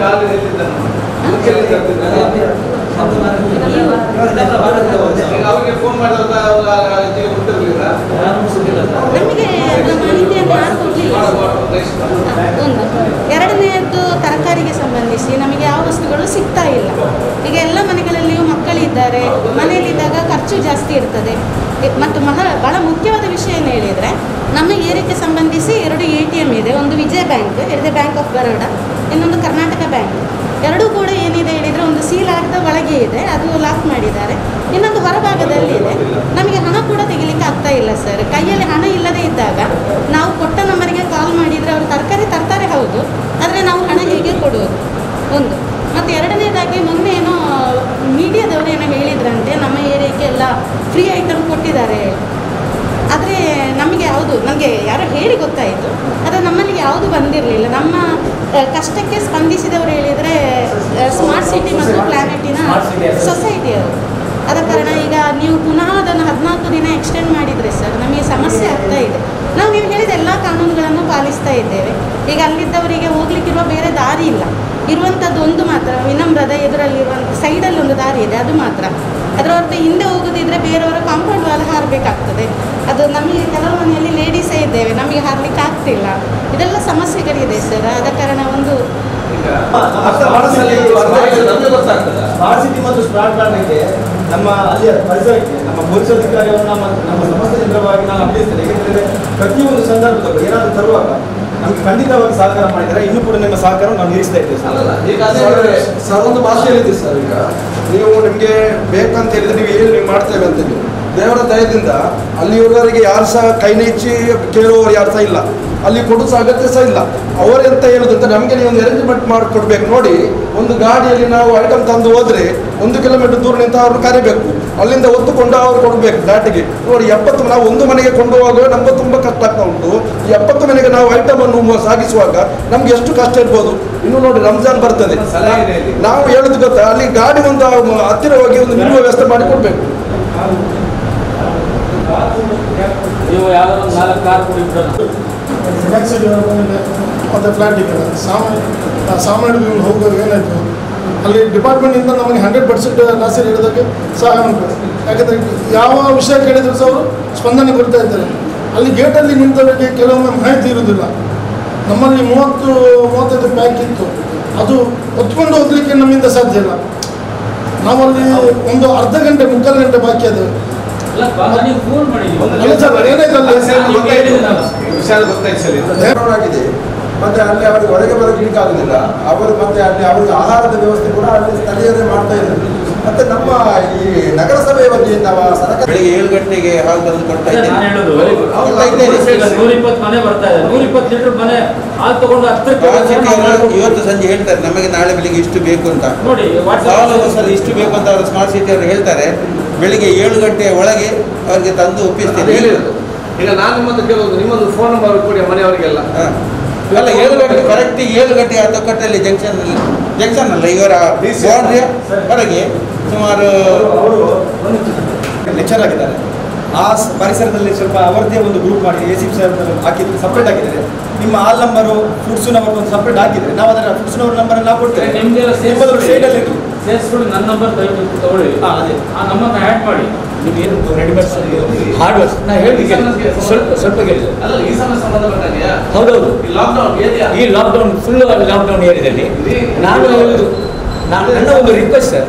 ಅವ್ರಿಗೆ ಫೋನ್ ಮಾಡಿದಾಗ ಗೊತ್ತಿರಲಿಲ್ಲ ನಮಗೆ ಅದರ ಮಾಹಿತಿಯನ್ನು ಯಾರು ಕೊಡಲಿಲ್ಲ ಒಂದು ಎರಡನೆಯದ್ದು ತರಕಾರಿಗೆ ಸಂಬಂಧಿಸಿ ನಮಗೆ ಯಾವ ವಸ್ತುಗಳು ಸಿಗ್ತಾ ಇಲ್ಲ ಈಗ ಎಲ್ಲ ಮನೆಗಳಲ್ಲಿಯೂ ಮಕ್ಕಳಿದ್ದಾರೆ ಮನೆಯಲ್ಲಿದ್ದಾಗ ಖರ್ಚು ಜಾಸ್ತಿ ಇರ್ತದೆ ಇ- ಮತ್ತು ಮಹ ಬಹಳ ಮುಖ್ಯವಾದ ವಿಷಯ ಏನು ಹೇಳಿದರೆ ನಮ್ಮ ಏರಿಯಾಕ್ಕೆ ಸಂಬಂಧಿಸಿ ಎರಡು ಎ ಟಿ ಎಮ್ ಇದೆ ಒಂದು ವಿಜಯ ಬ್ಯಾಂಕ್ ಎರಡೇ ಬ್ಯಾಂಕ್ ಆಫ್ ಬರೋಡಾ ಇನ್ನೊಂದು ಕರ್ನಾಟಕ ಬ್ಯಾಂಕ್ ಎರಡೂ ಕೂಡ ಏನಿದೆ ಹೇಳಿದರೆ ಒಂದು ಸೀಲ್ ಆಗದ ಒಳಗೆ ಇದೆ ಅದು ಲಾಕ್ ಮಾಡಿದ್ದಾರೆ ಇನ್ನೊಂದು ಹೊರಭಾಗದಲ್ಲಿ ಇದೆ ನಮಗೆ ಹಣ ಕೂಡ ತೆಗಿಲಿಕ್ಕೆ ಆಗ್ತಾ ಇಲ್ಲ ಸರ್ ಕೈಯಲ್ಲಿ ಹಣ ಇಲ್ಲದೆ ಇದ್ದಾಗ ನಾವು ಕೊಟ್ಟ ಯಾವುದು ನನಗೆ ಯಾರೋ ಹೇಳಿ ಗೊತ್ತಾಯಿತು ಆದರೆ ನಮ್ಮಲ್ಲಿ ಯಾವುದು ಬಂದಿರಲಿಲ್ಲ ನಮ್ಮ ಆ, ಕಷ್ಟಕ್ಕೆ ಸ್ಪಂದಿಸಿದವರು ಹೇಳಿದರೆ ಸ್ಮಾರ್ಟ್ ಸಿಟಿ ಮತ್ತು ಪ್ಲಾನೆಟಿನ ಸೊಸೈಟಿಯವರು ಆದ ಕಾರಣ ಈಗ ನೀವು ಪುನಃ ಅದನ್ನು ಹದಿನಾಲ್ಕು ದಿನ ಎಕ್ಸ್ಟೆಂಡ್ ಮಾಡಿದರೆ ಸರ್ ನಮಗೆ ಸಮಸ್ಯೆ ಆಗ್ತಾ ಇದೆ ನಾವು ನೀವು ಹೇಳಿದ ಎಲ್ಲ ಕಾನೂನುಗಳನ್ನು ಪಾಲಿಸ್ತಾ ಇದ್ದೇವೆ ಈಗ ಅಲ್ಲಿದ್ದವರಿಗೆ ಹೋಗ್ಲಿಕ್ಕಿರುವ ಬೇರೆ ದಾರಿ ಇಲ್ಲ ಇರುವಂಥದ್ದು ಒಂದು ಮಾತ್ರ ವಿನಮ್ರದ ಎದುರಲ್ಲಿರುವಂಥ ಸೈಡಲ್ಲಿ ಒಂದು ದಾರಿ ಇದೆ ಅದು ಮಾತ್ರ ಅದರ ಹೊರತು ಹಿಂದೆ ಹೋಗೋದಿದ್ರೆ ಬೇರೆಯವರ ಕಾಂಪೌಂಡ್ ವಾಲ್ ಹಾರಬೇಕಾಗ್ತದೆ ಅದು ನಮಗೆ ಕೆಲವು ಮನೆಯಲ್ಲಿ ಲೇಡೀಸೇ ಇದ್ದೇವೆ ನಮಗೆ ಹಾರ್ಲಿಕ್ಕೆ ಆಗ್ತಿಲ್ಲ ಇದೆಲ್ಲ ಸಮಸ್ಯೆಗಳಿದೆ ಸರ್ ಆದ ಕಾರಣ ಒಂದು ನಮಗೆ ಗೊತ್ತಾಗ್ತದ ಸ್ಮಾರ್ಟ್ ಸಿಟಿ ಮತ್ತು ಸ್ಮಾರ್ಟ್ ಪ್ಲಾನ್ಗೆ ನಮ್ಮ ಅಲ್ಲಿಯ ಪರಿಸರಕ್ಕೆ ನಮ್ಮ ಪೊಲೀಸ್ ಅಧಿಕಾರಿಯನ್ನು ನಮ್ಮ ನಮ್ಮ ಸಮಸ್ಯೆ ಕೇಂದ್ರವಾಗಿ ನಾನು ಅಭಿನಯಿಸ್ತೇನೆ ಏಕೆಂದರೆ ಪ್ರತಿಯೊಂದು ಸಂದರ್ಭದಲ್ಲೂ ಏನಾದರೂ ತರುವಾಗ ನಮಗೆ ಖಂಡಿತವಾಗಿ ಸಹಕಾರ ಮಾಡಿದರೆ ಇನ್ನೂ ಕೂಡ ನಿಮ್ಮ ಸಹಕಾರ ನಾವು ನಿರೀಕ್ಷಿಸ್ತಾ ಇದ್ದೇವೆ ಸರ್ ಅಲ್ಲಲ್ಲ ಈಗ ಅದೇ ಸರ್, ಸರ್ ಒಂದು ಮಾತು ಹೇಳಿದ್ರಿ ಸರ್ ಈಗ ನೀವು ನಿಮಗೆ ಬೇಕಂತ ಹೇಳಿದ್ರೆ ನೀವು ಏನು ನೀವು ಮಾಡ್ತೇವೆ ಅಂತ ನೀವು ದೇವರ ದಯದಿಂದ ಅಲ್ಲಿಯವರೆಗೆ ಯಾರು ಸಹ ಕೈ ನೆಚ್ಚಿ ಕೇಳುವವರು ಯಾರು ಸಹ ಇಲ್ಲ ಅಲ್ಲಿ ಕೊಡೋ ಸಹ ಅಗತ್ಯ ಸಹ ಇಲ್ಲ ಅವರೆಂತ ಹೇಳುದಂತ ನಮಗೆ ನೀವು ಒಂದು ಅರೇಂಜ್ಮೆಂಟ್ ಮಾಡಿಕೊಡ್ಬೇಕು ನೋಡಿ ಒಂದು ಗಾಡಿಯಲ್ಲಿ ನಾವು ಐಟಮ್ ತಂದು ಹೋದ್ರೆ ಒಂದು ಕಿಲೋಮೀಟರ್ ದೂರ ನಿಂತ ಅವ್ರನ್ನ ಕರಿಬೇಕು ಅಲ್ಲಿಂದ ಹೊತ್ತುಕೊಂಡು ಅವ್ರು ಕೊಡಬೇಕು ದಾಟಿಗೆ ನೋಡಿ ಎಪ್ಪತ್ತು ನಾವು ಒಂದು ಮನೆಗೆ ಕೊಂಡು ಹೋಗುವಾಗ ನಮ್ಗೆ ತುಂಬ ಕಷ್ಟ ಆಗ್ತಾ ಉಂಟು ಈ ಎಪ್ಪತ್ತು ಮನೆಗೆ ನಾವು ಐಟಮ್ ಅನ್ನು ಸಾಗಿಸುವಾಗ ನಮ್ಗೆ ಎಷ್ಟು ಕಷ್ಟ ಇರ್ಬೋದು ಇನ್ನು ನೋಡಿ ರಂಜಾನ್ ಬರ್ತದೆ ಸಲಹೆ ಇದೆ ಇಲ್ಲಿ. ನಾವು ಹೇಳುದು ಗೊತ್ತಾ ಅಲ್ಲಿ ಗಾಡಿ ಒಂದು ಹತ್ತಿರ ಹೋಗಿ ಒಂದು ನಿಲ್ಲುವ ವ್ಯವಸ್ಥೆ ಮಾಡಿ ಕೊಡ್ಬೇಕು ನೀವು ಯಾವ್ದಾದ್ರು ಒಂದು ನಾಲ್ಕು ಕಾರ್ ಕೊಡಿ ಬಿಡೋಣ ನೆಕ್ಸ್ಟ್ ಮತ್ತು ಫ್ಲ್ಯಾಟಿಗೆ ಸಾಮಾನ್ಯ ಸಾಮಾನ್ಯ ಹೋಗುವಾಗ ಏನಾಯಿತು ಅಲ್ಲಿ ಡಿಪಾರ್ಟ್ಮೆಂಟಿಂದ ನಮಗೆ ಹಂಡ್ರೆಡ್ ಪರ್ಸೆಂಟ್ ನಾಸಿರ್ ಹೇಳಿದಾಗೆ ಸಹಾಯ ಮಾಡ್ತಾರೆ ಯಾಕಂದರೆ ಯಾವ ವಿಷಯ ಕೇಳಿದ್ರು ಸಹ ಅವರು ಸ್ಪಂದನೆ ಕೊಡ್ತಾ ಇದ್ದಾರೆ ಅಲ್ಲಿ ಗೇಟಲ್ಲಿ ನಿಂತವರಿಗೆ ಕೆಲವೊಮ್ಮೆ ಮಾಹಿತಿ ಇರುವುದಿಲ್ಲ ನಮ್ಮಲ್ಲಿ ಮೂವತ್ತು ಮೂವತ್ತೈದು ಪ್ಯಾಕ್ ಇತ್ತು ಅದು ಹೊತ್ಕೊಂಡು ಹೋಗ್ಲಿಕ್ಕೆ ನಮ್ಮಿಂದ ಸಾಧ್ಯ ಇಲ್ಲ ನಾವಲ್ಲಿ ಒಂದು ಅರ್ಧ ಗಂಟೆ ಮುಕ್ಕಾಲು ಗಂಟೆ ಬಾಕಿ ಅದೇವೆ ಅಲ್ಲ ಬಾ, ನೀವು ಫೋನ್ ಮಾಡಿ ಒಂದು ಕೆಲಸ ಏನಾಯ್ತು ಅಲ್ಲಿ? ನೀವು ಹೇಳಿದ್ರಲ್ಲ. ವಿಷಯ ಗೊತ್ತಾಯ್ತು ಸರ್ ಇದು. ಆಗಿದೆ ಮತ್ತೆ ಅಲ್ಲಿ ಅವರಿಗೆ ಹೊರಗೆ ಬರಲಿಕ್ಕೆ ಆಗುದಿಲ್ಲ ಅವರು ಮತ್ತೆ ಅಲ್ಲಿ ಅವರಿಗೆ ಆಹಾರದ ವ್ಯವಸ್ಥೆ ಕೂಡ ಅಲ್ಲಿ ಸ್ಥಳೀಯರೇ ಮಾಡ್ತಾ ಇದ್ದಾರೆ ಮತ್ತೆ ನಮ್ಮ ಈ ನಗರಸಭೆ ವತಿಯಿಂದ ಸರ್ಕಾರ ಬೆಳಿಗ್ಗೆ ಏಳು ಗಂಟೆಗೆ ಹಾಲು ತಂದು ಕೊಡ್ತಾ ಅದೇ ಇದ್ದೇನೆ ನಾನು ಹೇಳೋದು ಕೊಡ್ತಾ ಇದ್ದೇನೆ ನೂರ ಇಪ್ಪತ್ತು ಮನೆ ಬರ್ತಾ ಇದೆ ನೂರ ಇಪ್ಪತ್ತು ಲೀಟರ್ ಮನೆ ಹಾಲು ತಗೊಂಡು ಹತ್ತಕ್ಕೆ ಸ್ಮಾರ್ಟ್ ಸಿಟಿ ಅವರು ಇವತ್ತು ಸಂಜೆ ಹೇಳ್ತಾರೆ ನಮಗೆ ನಾಳೆ ಬೆಳಿಗ್ಗೆ ಇಷ್ಟು ಬೇಕು ಅಂತ ನೋಡಿ ಸಾಲು ವಾಟ್ಸಪ್ ಸಲ ಇಷ್ಟು ಬೇಕು ಅಂತ ಅವರು ಸ್ಮಾರ್ಟ್ ಸಿಟಿ ಅವರು ಹೇಳ್ತಾರೆ ಬೆಳಿಗ್ಗೆ ಏಳು ಗಂಟೆಯ ಒಳಗೆ ಅವರಿಗೆ ತಂದು ಅದು ಒಪ್ಪಿಸ್ತೇನೆ ಹೇಳಿರೋದು ಈಗ ನಾನು ನಿಮ್ಮದು ಕೇಳೋದು ನಿಮ್ಮದು ಫೋನ್ ನಂಬರ್ ಕೊಡಿ ಮನೆಯವರಿಗೆಲ್ಲ ಹಾ. ಅಲ್ಲ ಏಳು ಗಂಟೆ ಕರೆಕ್ಟ್ ಏಳು ಗಂಟೆ ಆ ತೊಕ್ಕಟ್ಟಲ್ಲಿ ಜಂಕ್ಷನ್ ಜಂಕ್ಷನ್ ಅಲ್ಲ ಇವರ ಬೌಂಡ್ರಿಯ ಹೊರಗೆ ಸುಮಾರು ಅವರು ಲೆಕ್ಚರ್ ಆಗಿದ್ದಾರೆ ಆ ಸ- ಪರಿಸರದಲ್ಲಿ ಸ್ವಲ್ಪ ಅವರದೇ ಒಂದು ಗ್ರೂಪ್ ಮಾಡಿ ಎ ಸಿ ಸರ್ ಹಾಕಿದ್ರು ಸಪ್ರೇಟ್ ಆಗಿದ್ದಾರೆ ನಿಮ್ಮ ಆಲ್ ನಂಬರು ಫುಡ್ಸ್ ನಂಬರ್ ಒಂದು ಸಪ್ರೇಟ್ ಹಾಕಿದ್ರೆ ನಾವು ಅದರ ಫುಡ್ಸ್ ನಂಬರ್ ನಾವು ಕೊಡ್ತೇವೆ ನಿಮ್ದೆಲ್ಲ ನಿಮ್ಮದು ಸೈಡಲ್ಲಿ ಇಟ್ಟು ಸೇರಿಸ್ಬಿಡಿ ನನ್ನ ನಂಬರ್ ದಯವಿಟ್ಟು ತಗೊಳ್ಳಿ ಹಾ, ಅದೇ. ಆ ನಂಬರ್ನ ಆ್ಯಡ್ ಮಾಡಿ ನಿಮ್ಗೇನು ರೆಡಿಮೇಡ್ಸ್ ಹಾರ್ಡ್ವೇರ್ಸ್ ನಾ ಹೇಳ್ತೀನಿ ಸ್ವಲ್ಪ ಸ್ವಲ್ಪ ಕೇಳಿ ಅಲ್ಲ ಈ ಸಮಸ್ಯೆ ಸಂಬಂಧಪಟ್ಟಾಗೆಯಾ ಹೌದೌದು ಈ ಲಾಕ್ಡೌನ್ ಏರಿಯಾ ಈ ಲಾಕ್ಡೌನ್ ಫುಲ್ ಲಾಕ್ಡೌನ್ ಏರಿಯಾದಲ್ಲಿ ನಾನು ಹೇಳುದು ನಾನು ನನ್ನ ಒಂದು ರಿಕ್ವೆಸ್ಟ್ ಸರ್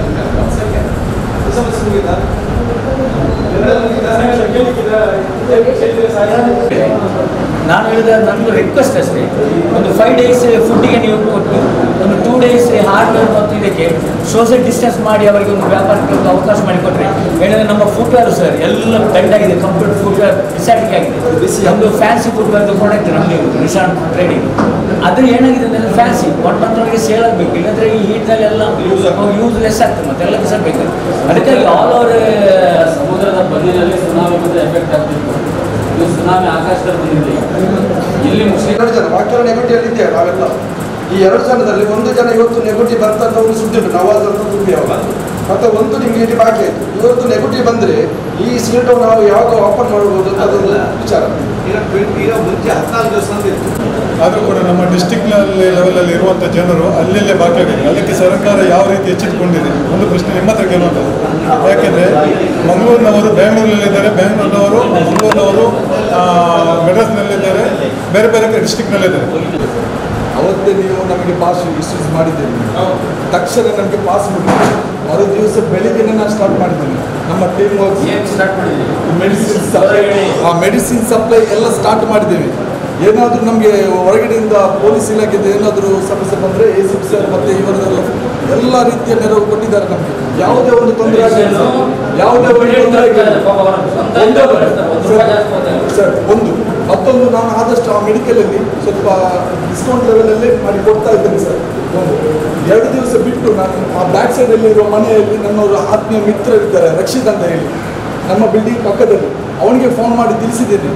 ನಾನು ಹೇಳಿದ ನನ್ನ ರಿಕ್ವೆಸ್ಟ್ ಅಷ್ಟೇ ಒಂದು ಫೈವ್ ಡೇಸ್ ಫುಡ್ಡಿಗೆ ನೀವು ಕೊಟ್ಟು ಒಂದು ಟೂ ಡೇಸ್ ಹಾರ್ಡ್ವೇರ್ ಮತ್ತು ಇದಕ್ಕೆ ಸೋಷಿಯಲ್ ಡಿಸ್ಟೆನ್ಸ್ ಮಾಡಿ ಅವರಿಗೆ ಒಂದು ವ್ಯಾಪಾರಕ್ಕೆ ಒಂದು ಅವಕಾಶ ಮಾಡಿಕೊಟ್ರೆ ಹೇಳಿದ್ರೆ ನಮ್ಮ ಫುಟ್ವೇರ್ ಸರ್ ಎಲ್ಲ ಬೆಂಡ್ ಆಗಿದೆ ಕಂಪ್ಲೀಟ್ ಫುಟ್ವೇರ್ ಡಿಸ್ಯಾಟಿಕ್ ಆಗಿದೆ ಒಂದು ಫ್ಯಾನ್ಸಿ ಫುಟ್ವೇರ್ದು ಪ್ರಾಡಕ್ಟ್ ನಮಗೆ ನಿಶಾನ್ ಟ್ರೇಡಿಂಗ್ ಅದು ಏನಾಗಿದೆ ಅಂದರೆ ಫ್ಯಾನ್ಸಿ ಒನ್ ಮಂತ್ರವರೆಗೆ ಸೇಲ್ ಆಗಬೇಕು ಇಲ್ಲಂದ್ರೆ ಈ ಹೀಟ್ನಲ್ಲಿ ಎಲ್ಲ ಯೂಸ್ಲೆಸ್ ಆಗ್ತದೆ ಮತ್ತೆ ಎಲ್ಲ ಬಿಸಾಡ್ಬೇಕು ಅದಕ್ಕಾಗಿ ಆಲ್ ಓವರ್ ಸಮುದ್ರದ ಬದಿಯಲ್ಲಿ ಸುನಾಮಿ ಬಂದ್ರೆ ಎಫೆಕ್ಟ್ ಆಗ್ತಿತ್ತು ಇದು ಸುನಾಮಿ ಆಕಾಶದಲ್ಲಿ ಬಂದಿದೆ ಇಲ್ಲಿ ಮುಸ್ಲಿಂ ಎರಡು ಜನ ಬಾಕಿ ನೆಗೆಟಿವ್ ಇದ್ದೇವೆ ನಾವೆಲ್ಲ ಈ ಎರಡು ಜನದಲ್ಲಿ ಒಂದು ಜನ ಇವತ್ತು ನೆಗೆಟಿವ್ ಬಂತಂತ ಒಂದು ಸುದ್ದಿ ಉಂಟು ನವಾಜ್ ಅಂತ ಸುದ್ದಿ ಅವ ಮತ್ತೆ ಒಂದು ನಿಮ್ಗೆ ಇಲ್ಲಿ ಬಾಕಿ ಆಯ್ತು ಇವತ್ತು ನೆಗೆಟಿವ್ ಬಂದ್ರೆ ಈ ಸೀಟು ನಾವು ಯಾವಾಗ ಓಪನ್ ಮಾಡಬಹುದು ಅಂತ ಅದೊಂದು ವಿಚಾರ ಈಗ ಟ್ವೆಂಟಿ ಈಗ ಮುಂಚೆ ಹದಿನಾಲ್ಕು ದಿವಸ ಅಂತ ಇತ್ತು ಆದರೂ ಕೂಡ ನಮ್ಮ ಡಿಸ್ಟಿಕ್ನಲ್ಲಿ ಲೆವೆಲಲ್ಲಿ ಇರುವಂಥ ಜನರು ಅಲ್ಲಲ್ಲೇ ಬಾಕಿ ಆಗಿದೆ ಅದಕ್ಕೆ ಸರ್ಕಾರ ಯಾವ ರೀತಿ ಎಚ್ಚೆತ್ತುಕೊಂಡಿದೆ ಒಂದು ಪ್ರಶ್ನೆ ನಿಮ್ಮ ಹತ್ರ ಕೇಳುವಂಥದ್ದು ಯಾಕೆಂದರೆ ಮಂಗಳೂರಿನವರು ಬೆಂಗಳೂರಿನಲ್ಲಿದ್ದಾರೆ ಬೆಂಗಳೂರಿನವರು ಮಂಗಳೂರಿನವರು ಆ, ಮೆಡ್ರಾಸ್ನಲ್ಲಿದ್ದಾರೆ ಬೇರೆ ಬೇರೆ ಡಿಸ್ಟಿಕ್ನಲ್ಲಿದ್ದಾರೆ ಅವತ್ತೇ ನೀವು ನಮಗೆ ಪಾಸ್ ಇಶ್ಯೂಸ್ ಮಾಡಿದ್ದೀರಿ ತಕ್ಷಣ ನಮಗೆ ಪಾಸ್ ಮುಗಿತು ಮರು ದಿವಸ ಬೆಳಿಗ್ಗೆನೆ ನಾನು ಸ್ಟಾರ್ಟ್ ಮಾಡಿದ್ದೀನಿ ನಮ್ಮ ಟೀಮ್ ಏನು ಸ್ಟಾರ್ಟ್ ಮಾಡಿದ್ದೀವಿ ಮೆಡಿಸಿನ್ ಸಪ್ಲೈ ಆ ಮೆಡಿಸಿನ್ ಸಪ್ಲೈ ಎಲ್ಲ ಸ್ಟಾರ್ಟ್ ಮಾಡಿದ್ದೇವೆ ಏನಾದರೂ ನಮಗೆ ಹೊರಗಡೆಯಿಂದ ಪೊಲೀಸ್ ಇಲಾಖೆಯಿಂದ ಏನಾದರೂ ಸಮಸ್ಯೆ ಬಂದರೆ ಎ ಸಿ ಸರ್ ಮತ್ತು ಇವರದೆಲ್ಲ ಎಲ್ಲ ರೀತಿಯ ನೆರವು ಕೊಟ್ಟಿದ್ದಾರೆ ನಮಗೆ ಯಾವುದೇ ಒಂದು ತೊಂದರೆ ಆಗಿಲ್ಲ ಸರ್. ಯಾವುದೇ ಒಂದು ತೊಂದರೆ ಆಗಿಲ್ಲ ಪಾಪ ಅವರ ಸ್ವಂತ ಒಂದು ಇದ್ದಾರೆ, ಒಂದು ರೂಪಾಯಿ ಜಾಸ್ತಿ ಕೊಡ್ತಾರೆ. ಸರ್ ಒಂದು ಮತ್ತೊಂದು ನಾನು ಆದಷ್ಟು ಆ ಮೆಡಿಕಲಲ್ಲಿ ಸ್ವಲ್ಪ ಡಿಸ್ಕೌಂಟ್ ಲೆವೆಲಲ್ಲಿ ಮಾಡಿ ಕೊಡ್ತಾ ಇದ್ದೇನೆ ಸರ್ ಒಂದು ಎರಡು ದಿವಸ ಬಿಟ್ಟು ನಾನು ಆ ಬ್ಯಾಕ್ ಸೈಡಲ್ಲಿ ಇರುವ ಮನೆಯಲ್ಲಿ ನನ್ನವರು ಆತ್ಮೀಯ ಮಿತ್ರರಿದ್ದಾರೆ ರಕ್ಷಿತ್ ಅಂತ ಹೇಳಿ ನಮ್ಮ ಬಿಲ್ಡಿಂಗ್ ಪಕ್ಕದಲ್ಲಿ ಅವನಿಗೆ ಫೋನ್ ಮಾಡಿ ತಿಳಿಸಿದ್ದೇನೆ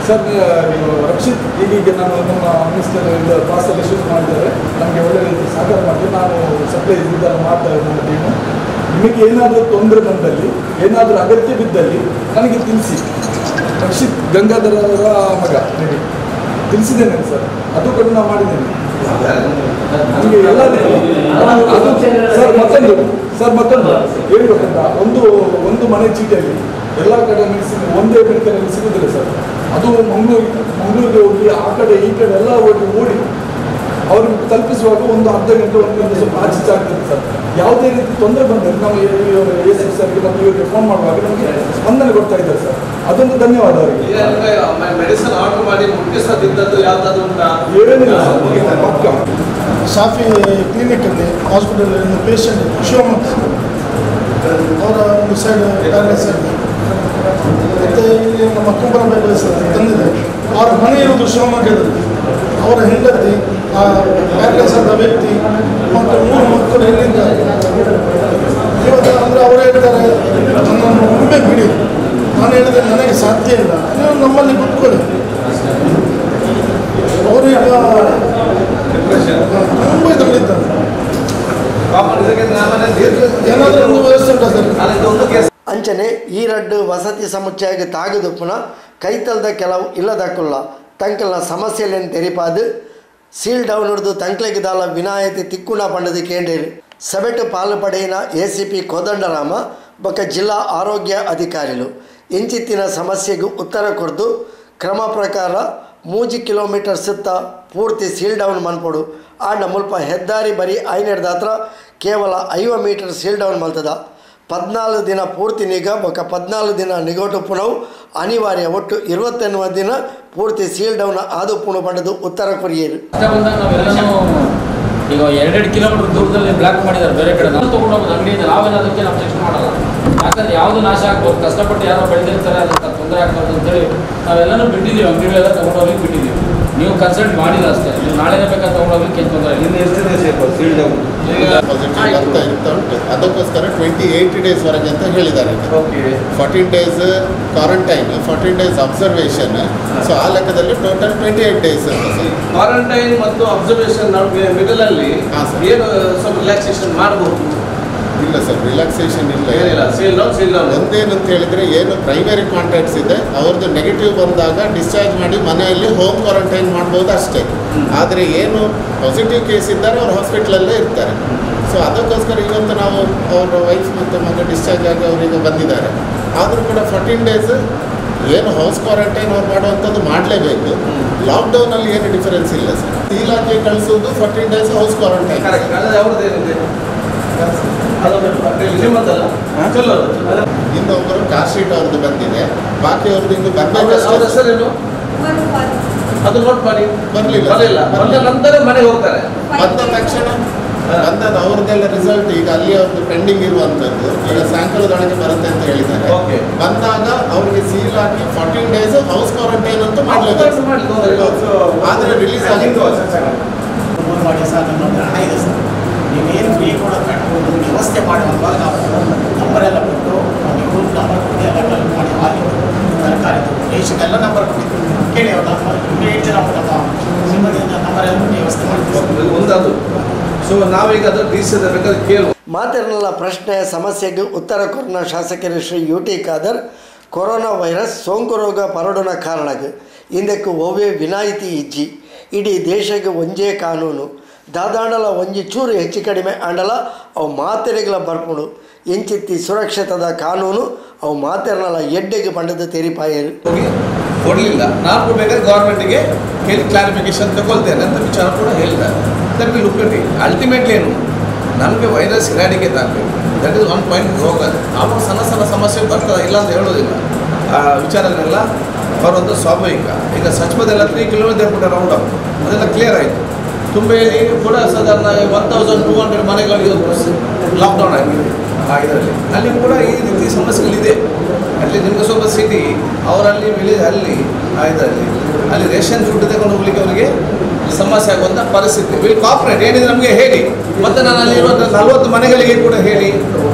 ಸರ್ ಇದು ರಕ್ಷಿತ್ ಈಗೀಗ ನಾನು ನಮ್ಮ ಮಿನಿಸ್ಟರ್ ಇದು ಪಾಸಲ್ಲಿ ಶೂಟ್ ಮಾಡಿದ್ದಾರೆ ನಮಗೆ ಒಳ್ಳೆ ರೀತಿ ಸಹಕಾರ ಮಾಡಿ ನಾನು ಸಪ್ಲೈ ಇದನ್ನು ಮಾಡ್ತಾ ಇದ್ದೀನಿ ನಮ್ಮ ಟೀಮು ನಿಮಗೆ ಏನಾದರೂ ತೊಂದರೆ ಬಂದಲ್ಲಿ ಏನಾದರೂ ಅಗತ್ಯ ಬಿದ್ದಲ್ಲಿ ನನಗೆ ತಿಳಿಸಿ ರಕ್ಷಿತ್ ಗಂಗಾಧರ ಅವರ ಮಗ ಹೇಳಿ ತಿಳಿಸಿದ್ದೇನೆ ಸರ್ ಅದು ಕೂಡ ನಾವು ಮಾಡಿದ್ದೇನೆ ನಮಗೆ ಎಲ್ಲ ಅದು ಸರ್ ಮತ್ತೊಂದು ಸರ್ ಮತ್ತೊಂದು ಏನು ಗೊತ್ತುಂಟಾ ಒಂದು ಒಂದು ಮನೆ ಚೀಟಿಯಲ್ಲಿ ಎಲ್ಲ ಕಡೆ ಮೆಡಿಸಿನ್ ಒಂದೇ ಮೆಡಿಕಲಲ್ಲಿ ಸಿಗುದಿಲ್ಲ ಸರ್ ಅದು ಮಂಗಳೂರು ಮಂಗಳೂರಿಗೆ ಹೋಗಿ ಆ ಕಡೆ ಈ ಕಡೆ ಎಲ್ಲ ಓಡಿ ಓಡಿ ಅವ್ರಿಗೆ ತಲುಪಿಸುವಾಗ ಒಂದು ಅರ್ಧ ಗಂಟೆ ಒಂದು ಗಂಟೆ ಸ್ವಲ್ಪ ಆಚೆ ಆಗ್ತದೆ ಸರ್ ಯಾವುದೇ ರೀತಿ ತೊಂದರೆ ಬಂದರೆ ನಾವು ಎ ಸಿ ಸರ್ಗೆ ಮತ್ತು ಇವರಿಗೆ ಫೋನ್ ಮಾಡುವಾಗ ನಮಗೆ ಸ್ಪಂದನೆ ಕೊಡ್ತಾ ಇದ್ದಾರೆ ಸರ್ ಅದೊಂದು ಧನ್ಯವಾದ ಅವರಿಗೆ ಮೆಡಿಸಿನ್ ಆರ್ಡರ್ ಮಾಡಿ ಮುಟ್ಟಿಸದಿದ್ದದ್ದು ಯಾವ್ದಾದ್ರು ಉಂಟಾ ಏನಿಲ್ಲ ಸರ್ ಪಕ್ಕ ಶಾಫಿ ಕ್ಲಿನಿಕಲ್ಲಿ ಹಾಸ್ಪಿಟಲ್ ಒಂದು ಪೇಷಂಟ್ ಶಿವಮೊಗ್ಗ ಅವರ ಒಂದು ಸೈಡ್ ಪ್ಯಾರಲೈಸ್ ಆಗಿದೆ ಮತ್ತು ಇಲ್ಲಿ ನಮ್ಮ ಕುಂಬರ ಪ್ಯಾರಲೈಸ್ ತಂದಿದೆ ಅವರ ಮನೆ ಇರುವುದು ಶಿವಮೊಗ್ಗದಲ್ಲಿ ಅವರ ಹೆಂಡತಿ ಆ ಪ್ಯಾರಲೈಸ್ ಆದ ವ್ಯಕ್ತಿ ಮತ್ತು ಮೂರು ಮಕ್ಕಳು ಎಲ್ಲಿದ್ದಾರೆ ಇವತ್ತು ಅಂದರೆ ಅವರು ಹೇಳ್ತಾರೆ ನನ್ನನ್ನು ಒಮ್ಮೆ ಬಿಡಿ ನಾನು ಹೇಳಿದೆ ನನಗೆ ಸಾಧ್ಯ ಇಲ್ಲ ನೀವು ನಮ್ಮಲ್ಲಿ ಕೂತ್ಕೊಳ್ಳಿ ಅವರೀಗ ತುಂಬ ಇದರಲ್ಲಿದ್ದಾರೆ ಏನಾದರೂ ಒಂದು ವ್ಯವಸ್ಥೆ ಉಂಟಾ ಸರ್ ಅಂಚನೆ ಈ ರಡ್ಡು ವಸತಿ ಸಮುಚ್ಚಯಗೆ ತಾಗದುಪ್ಪುನ ಕೈತಲ್ದ ಕೆಲವು ಇಲ್ಲದಕ್ಕುಲ್ಲ ತಂಕಲ್ನ ಸಮಸ್ಯೆಲೆನ್ ತೆರಿಪಾದು ಸೀಲ್ ಡೌನ್ ಹಿಡಿದು ತಂಕ್ಲೆಗೆ ದಾಲ ವಿನಾಯಿತಿ ತಿಕ್ಕುಣ ಪಂಡದು ಕೇಂಡೇರು ಸಭೆಟ್ ಪಾಲು ಪಡೆಯಿನ ಎ ಸಿ ಪಿ ಕೋದಂಡರಾಮ ಬೊಕ್ಕ ಜಿಲ್ಲಾ ಆರೋಗ್ಯ ಅಧಿಕಾರಿಗಳು ಇಂಚಿತ್ತಿನ ಸಮಸ್ಯೆಗೂ ಉತ್ತರ ಕೊಡ್ದು ಕ್ರಮ ಪ್ರಕಾರ ಮೂಜಿ ಕಿಲೋಮೀಟರ್ ಸುತ್ತ ಪೂರ್ತಿ ಸೀಲ್ ಡೌನ್ ಮನ್ಪೊಡು ಆಂಡ ಮುಲ್ಪ ಹೆದ್ದಾರಿ ಬರೀ ಐನೆಡ್ದ ಹತ್ರ ಕೇವಲ ಐವ ಮೀಟರ್ ಸೀಲ್ ಡೌನ್ ಮಲ್ತದ ಪದ್ನಾಲ್ಕು ದಿನ ಪೂರ್ತಿ ನಿಗಾ ಬೊಕ್ಕ ಪದ್ನಾಲ್ಕು ದಿನ ನಿಗೋಟು ಪುಣವು ಅನಿವಾರ್ಯ ಒಟ್ಟು ಇರುವತ್ತೆನ್ನುವ ದಿನ ಪೂರ್ತಿ ಸೀಲ್ ಡೌನ್ ಆದು ಪುಣ ಪಡೆದು ಉತ್ತರ ಕೊರಿಯರು ಕಷ್ಟ ಬಂದಾಗ ನಾವೆಲ್ಲನೂ ಈಗ ಎರಡೆರಡು ಕಿಲೋಮೀಟರ್ ದೂರದಲ್ಲಿ ಬ್ಲಾಕ್ ಮಾಡಿದ್ದಾರೆ ಬೇರೆ ಕಡೆ ನಾವು ತೊಗೊಂಡು ಹೋಗೋದು ಅಂಗಡಿಯಿಂದ ನಾವೇನು ಅದಕ್ಕೆ ನಾವು ಚೆಕ್ ಮಾಡಲ್ಲ ಯಾಕಂದ್ರೆ ಯಾವುದು ನಾಶ ಆಗ್ಬೋದು ಕಷ್ಟಪಟ್ಟು ಯಾರೋ ಬೆಳೆದಿರ್ತಾರೆ ಅದಕ್ಕೆ ತೊಂದರೆ ಆಗ್ತದೆ ಅಂತೇಳಿ ನಾವೆಲ್ಲನೂ ಬಿಟ್ಟಿದ್ದೀವಿ ಅಂಗಡಿಗಳೆಲ್ಲ ತೊಗೊಂಡೋಗ್ಲಿಕ್ಕೆ ಬಿಟ್ಟಿದ್ದೀವಿ ನೀವು ಕನ್ಸಲ್ಟ್ ಮಾಡಿಲ್ಲ ಅಷ್ಟೇ ನೀವು ನಾಳೆನೇ ಬೇಕಾದ್ರೆ ತೊಗೊಂಡೋಗ್ಲಿಕ್ಕೆ ಏನು ತೊಂದರೆ ಇಲ್ಲ ಎಷ್ಟು ದಿವಸ ಇರ್ಬೋದು ಸೀಲ್ ಡೌನ್ ಪಾಸಿಟಿವ್ ಅಂತ ಇರ್ತಾ ಉಂಟು ಅದಕ್ಕೋಸ್ಕರ ಟ್ವೆಂಟಿ ಏಯ್ಟ್ ಡೇಸ್ ವರೆಗೆ ಅಂತ ಹೇಳಿದ್ದಾರೆ okay fourteen days quarantine fourteen days observation so ಆ ಲೆಕ್ಕದಲ್ಲಿ ಟೋಟಲ್ ಟ್ವೆಂಟಿ ಏಯ್ಟ್ ಡೇಸ್ ಅಂತ ಸರ್ ಕ್ವಾರಂಟೈನ್ ಮತ್ತು ಅಬ್ಸರ್ವೇಷನ್ ನಡುವೆ ಮಿಡಲ್ ಅಲ್ಲಿ ಏನು ಸ್ವಲ್ಪ ರಿಲ್ಯಾಕ್ಸೇಷನ್ ಮಾಡಬಹುದು ಇಲ್ಲ ಸರ್ ರಿಲ್ಯಾಕ್ಸೇಷನ್ ಇಲ್ಲ ಏನಿಲ್ಲ ಸೀಲ್ ಡೌನ್ ಸೀಲ್ ಡೌನ್ ಒಂದೇನು ಅಂತ ಹೇಳಿದ್ರೆ ಏನು ಪ್ರೈಮರಿ ಕಾಂಟ್ಯಾಕ್ಟ್ಸ್ ಇದೆ ಅವ್ರದ್ದು ನೆಗೆಟಿವ್ ಬಂದಾಗ ಡಿಸ್ಚಾರ್ಜ್ ಮಾಡಿ ಮನೆಯಲ್ಲಿ ಹೋಮ್ ಕ್ವಾರಂಟೈನ್ ಮಾಡ್ಬೋದು ಅಷ್ಟೇ ಆದರೆ ಏನು ಪಾಸಿಟಿವ್ ಕೇಸ್ ಇದ್ದಾರೆ ಅವ್ರು ಹಾಸ್ಪಿಟ್ಲಲ್ಲೇ ಇರ್ತಾರೆ ಸೊ ಅದಕ್ಕೋಸ್ಕರ ಇವತ್ತು ನಾವು ಅವ್ರ ವೈಫ್ ಮತ್ತು ಮಗ ಡಿಸ್ಚಾರ್ಜ್ ಆಗಿ ಅವರಿಗೆ ಬಂದಿದ್ದಾರೆ ಆದರೂ ಕೂಡ ಫೋರ್ಟೀನ್ ಡೇಸ್ ಏನು ಹೌಸ್ ಕ್ವಾರಂಟೈನ್ ಅವ್ರು ಮಾಡುವಂಥದ್ದು ಮಾಡಲೇಬೇಕು ಲಾಕ್ಡೌನಲ್ಲಿ ಏನು ಡಿಫರೆನ್ಸ್ ಇಲ್ಲ ಸರ್ ಇಲಾಖೆ ಕಳಿಸೋದು fourteen days house quarantine correct ಅಲ್ಲ ಅವ್ರದ್ದು ಏನಿದೆ ಅದೊಂದು ನಿಮ್ಮದಲ್ಲ ಚಲೋ ಅದು. ಇನ್ನೊಬ್ಬರು ಕಾಸ್ಟ್ ಶೀಟ್ ಅವ್ರದ್ದು ಬಂದಿದೆ ಬಾಕಿ ಅವ್ರದ್ದು ಇನ್ನು ಅವ್ರ ಅವ್ರ ಬರ್ಬೇಕಷ್ಟೇ ಹೆಸರೇನು ಅದು ನೋಟ್ ಮಾಡಿ ಬರ್ಲಿಲ್ಲ. ಬರಲಿಲ್ಲ ಬಂದ ನಂತರ ಮನೆಗೆ ಹೋಗ್ತಾರೆ ಬಂದ ತಕ್ಷಣ ಬಂದದ್ದು ಅವ್ರದ್ದೆಲ್ಲ ರಿಸಲ್ಟ್ ಈಗ ಅಲ್ಲಿ ಅವ್ರದ್ದು ಪೆಂಡಿಂಗ್ ಇರುವಂಥದ್ದು ಈಗ ಸಾಯಂಕಾಲದೊಳಗೆ ಬರುತ್ತೆ ಅಂತ ಹೇಳಿದ್ದಾರೆ ಓಕೆ ಬಂದಾಗ ಅವ್ರಿಗೆ ಸೀಲ್ ಹಾಕಿ ಫಾರ್ಟೀನ್ ಡೇಸ್ ಹೌಸ್ ಕ್ವಾರಂಟೈನ್ ಅಂತೂ ಮಾಡಲೇಬೇಕು ಮಾಡಿ ತೊಂದರೆ ಇಲ್ಲ. ಆದರೆ ರಿಲೀಸ್ ಆಗಿದ್ದು ಫೋನ್ ಮಾಡಿ ಸರ್ ನನ್ನ ಹತ್ರ ಹಣ ಇದೆ ಸರ್ ನೀವೇನು ಫ್ರೀ ಕೂಡ ಕಟ್ಬೋದು ವ್ಯವಸ್ಥೆ ಮಾಡುವಾಗ ನಾವು ನಂಬರ್ ಎಲ್ಲ ಕೊಟ್ಟು ನೀವು ಗ್ರೂಪ್ ನಂಬರ್ ಕೊಟ್ಟು ಎಲ್ಲ ಕಲೆಕ್ಟ್ ಮಾಡಿ ಹಾಕಿ ತರಕಾರಿ ರೇಷನ್ಗೆಲ್ಲ ನಂಬರ್ ಕೊಟ್ಟಿದ್ದು ಕೇಳಿ ಅವ್ರ ನಂಬರ್ ಇಮಿಡಿಯೇಟ್ ನಾವು ನಮ್ಮ ಸಿಬ್ಬಂದಿಯಿಂದ ನಂಬರ್ ಎಲ್ಲ ಕೊಟ್ಟು ವ್ಯವಸ್ಥೆ ಮಾಡ್ತೀವಿ ಒಂದದು ಸೊ ನಾವೀಗ ಅದು ಡಿ ಸಿ ಬೇಕಾದ್ರೆ ಕೇಳುವ ಮಾತಿರಲಿಲ್ಲ ಪ್ರಶ್ನೆಯ ಸಮಸ್ಯೆಗೆ ಉತ್ತರ ಕೊರನ ಶಾಸಕರು Shri U T Khader corona virus ಸೋಂಕು ರೋಗ ಪರಡುನ ಕಾರಣಕ್ಕೆ ಇಂದಕ್ಕೆ ಒವ್ವೇ ವಿನಾಯಿತಿ ಇಜ್ಜಿ ಇಡೀ ದೇಶಕ್ಕೆ ಒಂಜೇ ಕಾನೂನು ದಾದಾಂಡಲ ಒಂಜಿ ಚೂರು ಹೆಚ್ಚು ಕಡಿಮೆ ಆಂಡಲ ಅವು ಮಾತೆರೆಗಳ ಬರ್ಪುಡು ಎಂಚಿತ್ತಿ ಸುರಕ್ಷಿತದ ಕಾನೂನು ಅವು ಮಾತೆರನಲ ಎಡ್ಡೆಗೆ ಪಂಡದ ತೆರಿಪಾಯರು ಹೋಗಿ ಕೊಡಲಿಲ್ಲ ನಾನು ಬೇಕಾದ್ರೆ ಗೌರ್ಮೆಂಟಿಗೆ ಹೇಳಿ ಕ್ಲಾರಿಫಿಕೇಶನ್ ತಗೊಳ್ತೇನೆ ಅಂತ ವಿಚಾರ ಕೂಡ ಹೇಳಿದ್ದಾರೆ that will look it ultimately ಏನು ನಮಗೆ ವೈರಸ್ ಇರಾಡಿಕೇಟ್ ಆಗಬೇಕು ದಟ್ ಇಸ್ ಒನ್ ಪಾಯಿಂಟ್ ರೋಗ ಆವಾಗ ಸಣ್ಣ ಸಣ್ಣ ಸಮಸ್ಯೆ ಬರ್ತದೆ ಇಲ್ಲ ಅಂತ ಹೇಳೋದಿಲ್ಲ ಆ ವಿಚಾರನೆಲ್ಲ ಅವರೊಂದು ಸ್ವಾಭಾವಿಕ ಈಗ ಸಚಿವದೆಲ್ಲ ತ್ರೀ ಕಿಲೋಮೀಟರ್ ಕೂಡ ರೌಂಡ್ ಅಪ್ ಅದೆಲ್ಲ ಕ್ಲಿಯರ್ ಆಯಿತು ತುಂಬೆಯಲ್ಲಿ ಕೂಡ ಸಾಧಾರಣ ಒನ್ ತೌಸಂಡ್ ಟೂ ಹಂಡ್ರೆಡ್ ಮನೆಗಳಿಗೆ ಲಾಕ್ಡೌನ್ ಆಗಿದೆ ಆ ಇದರಲ್ಲಿ ಅಲ್ಲಿ ಕೂಡ ಈ ರೀತಿ ಸಮಸ್ಯೆಗಳಿದೆ ಅಲ್ಲಿ ನಿಮಗೆ ಸ್ವಲ್ಪ ಸಿಟಿ ಅವರಲ್ಲಿ ವಿಲೇಜ್ ಅಲ್ಲಿ ಆ ಇದರಲ್ಲಿ ಅಲ್ಲಿ ರೇಷನ್ ಫುಡ್ ತಗೊಂಡು ಹೋಗ್ಲಿಕ್ಕೆ ಅವರಿಗೆ ಸಮಸ್ಯೆ ಆಗುವಂಥ ಪರಿಸ್ಥಿತಿ ವಿಲ್ ಕಾಪ್ರೇಟ್ ಏನಿದೆ ನಮಗೆ ಹೇಳಿ ಮತ್ತು ನಾನು ಅಲ್ಲಿ ಇರುವಂಥ ನಲ್ವತ್ತು ಮನೆಗಳಿಗೆ ಕೂಡ ಹೇಳಿ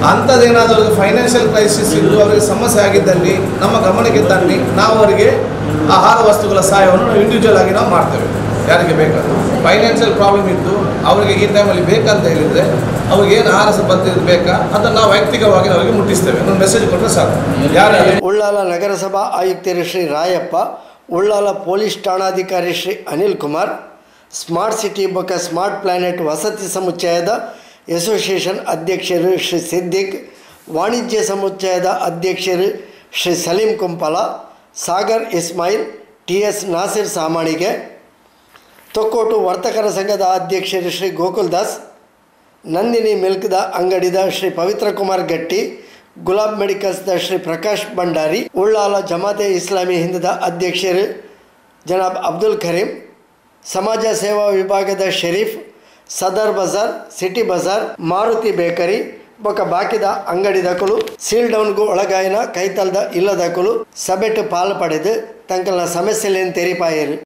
ಅಂಥದ್ದೇನಾದರೂ ಫೈನಾನ್ಷಿಯಲ್ ಕ್ರೈಸಿಸ್ ಇದ್ದು ಅವರಿಗೆ ಸಮಸ್ಯೆ ಆಗಿದ್ದಲ್ಲಿ ನಮ್ಮ ಗಮನಕ್ಕೆ ತನ್ನಿ ನಾವು ಅವರಿಗೆ ಆಹಾರ ವಸ್ತುಗಳ ಸಹಾಯವನ್ನು ನಾವು ಇಂಡಿವಿಜುವಲ್ ಆಗಿ ನಾವು ಮಾಡ್ತೇವೆ ಯಾರಿಗೆ ಬೇಕಾದ್ರು ಫೈನಾನ್ಷಿಯಲ್ ಪ್ರಾಬ್ಲಮ್ ಇದ್ದು ಅವರಿಗೆ ಈ ಟೈಮಲ್ಲಿ ಬೇಕಂತ ಹೇಳಿದರೆ ಅವ್ರಿಗೆ ಏನು ಆಹಾರ ಪದ್ಧತಿ ಬೇಕಾ ಅದನ್ನು ನಾವು ವೈಯಕ್ತಿಕವಾಗಿ ಅವರಿಗೆ ಮುಟ್ಟಿಸ್ತೇವೆ ಒಂದು ಮೆಸೇಜ್ ಕೊಟ್ಟರೆ ಸಾಕು ಯಾರು ಉಳ್ಳಾಲ ನಗರಸಭಾ ಆಯುಕ್ತರು ಶ್ರೀ ರಾಯಪ್ಪ ಉಳ್ಳಾಲ ಪೊಲೀಸ್ ಠಾಣಾಧಿಕಾರಿ ಶ್ರೀ ಅನಿಲ್ ಕುಮಾರ್ ಸ್ಮಾರ್ಟ್ ಸಿಟಿ ಬೊಕ್ಕ ಸ್ಮಾರ್ಟ್ ಪ್ಲಾನೆಟ್ ವಸತಿ ಸಮುಚ್ಚಯದ ಅಸೋಸಿಯೇಷನ್ ಅಧ್ಯಕ್ಷರು ಶ್ರೀ ಸಿದ್ದಿಕ್ ವಾಣಿಜ್ಯ ಸಮುಚ್ಚಯದ ಅಧ್ಯಕ್ಷರು ಶ್ರೀ ಸಲೀಂ ಕುಂಪಲ ಸಾಗರ್ ಇಸ್ಮಾಯಿಲ್ ಟಿ ಎಸ್ ನಾಸಿರ್ ಸಾಮಾಣಿಗೆ ತೊಕ್ಕೋಟು ವರ್ತಕರ ಸಂಘದ ಅಧ್ಯಕ್ಷರು ಶ್ರೀ ಗೋಕುಲ್ ದಾಸ್ ನಂದಿನಿ ಮಿಲ್ಕ್ದ ಅಂಗಡಿದ ಶ್ರೀ ಪವಿತ್ರ ಕುಮಾರ್ ಗಟ್ಟಿ ಗುಲಾಬ್ ಮೆಡಿಕಲ್ಸ್ದ ಶ್ರೀ ಪ್ರಕಾಶ್ ಭಂಡಾರಿ ಉಳ್ಳಾಲ ಜಮಾತೆ ಇಸ್ಲಾಮಿ ಹಿಂದದ ಅಧ್ಯಕ್ಷರು ಜನಾಬ್ ಅಬ್ದುಲ್ ಕರೀಂ ಸಮಾಜ ಸೇವಾ ವಿಭಾಗದ ಶರೀಫ್ ಸದರ್ ಬಜಾರ್ ಸಿಟಿ ಬಜಾರ್ ಮಾರುತಿ ಬೇಕರಿ ಬೊಕ ಬಾಕಿದ ಅಂಗಡಿದಕುಲು ಸೀಲ್ ಡೌನ್ಗೂ ಒಳಗಾಯಿನ ಕೈತಲ್ದ ಇಲ್ಲದಕುಲು ಸಭೆಟ್ ಪಾಲು ಪಡೆದು ತಂಕಲ್ನ ಸಮಸ್ಯೆಲೇನು ತೆರಿಪಾಯರು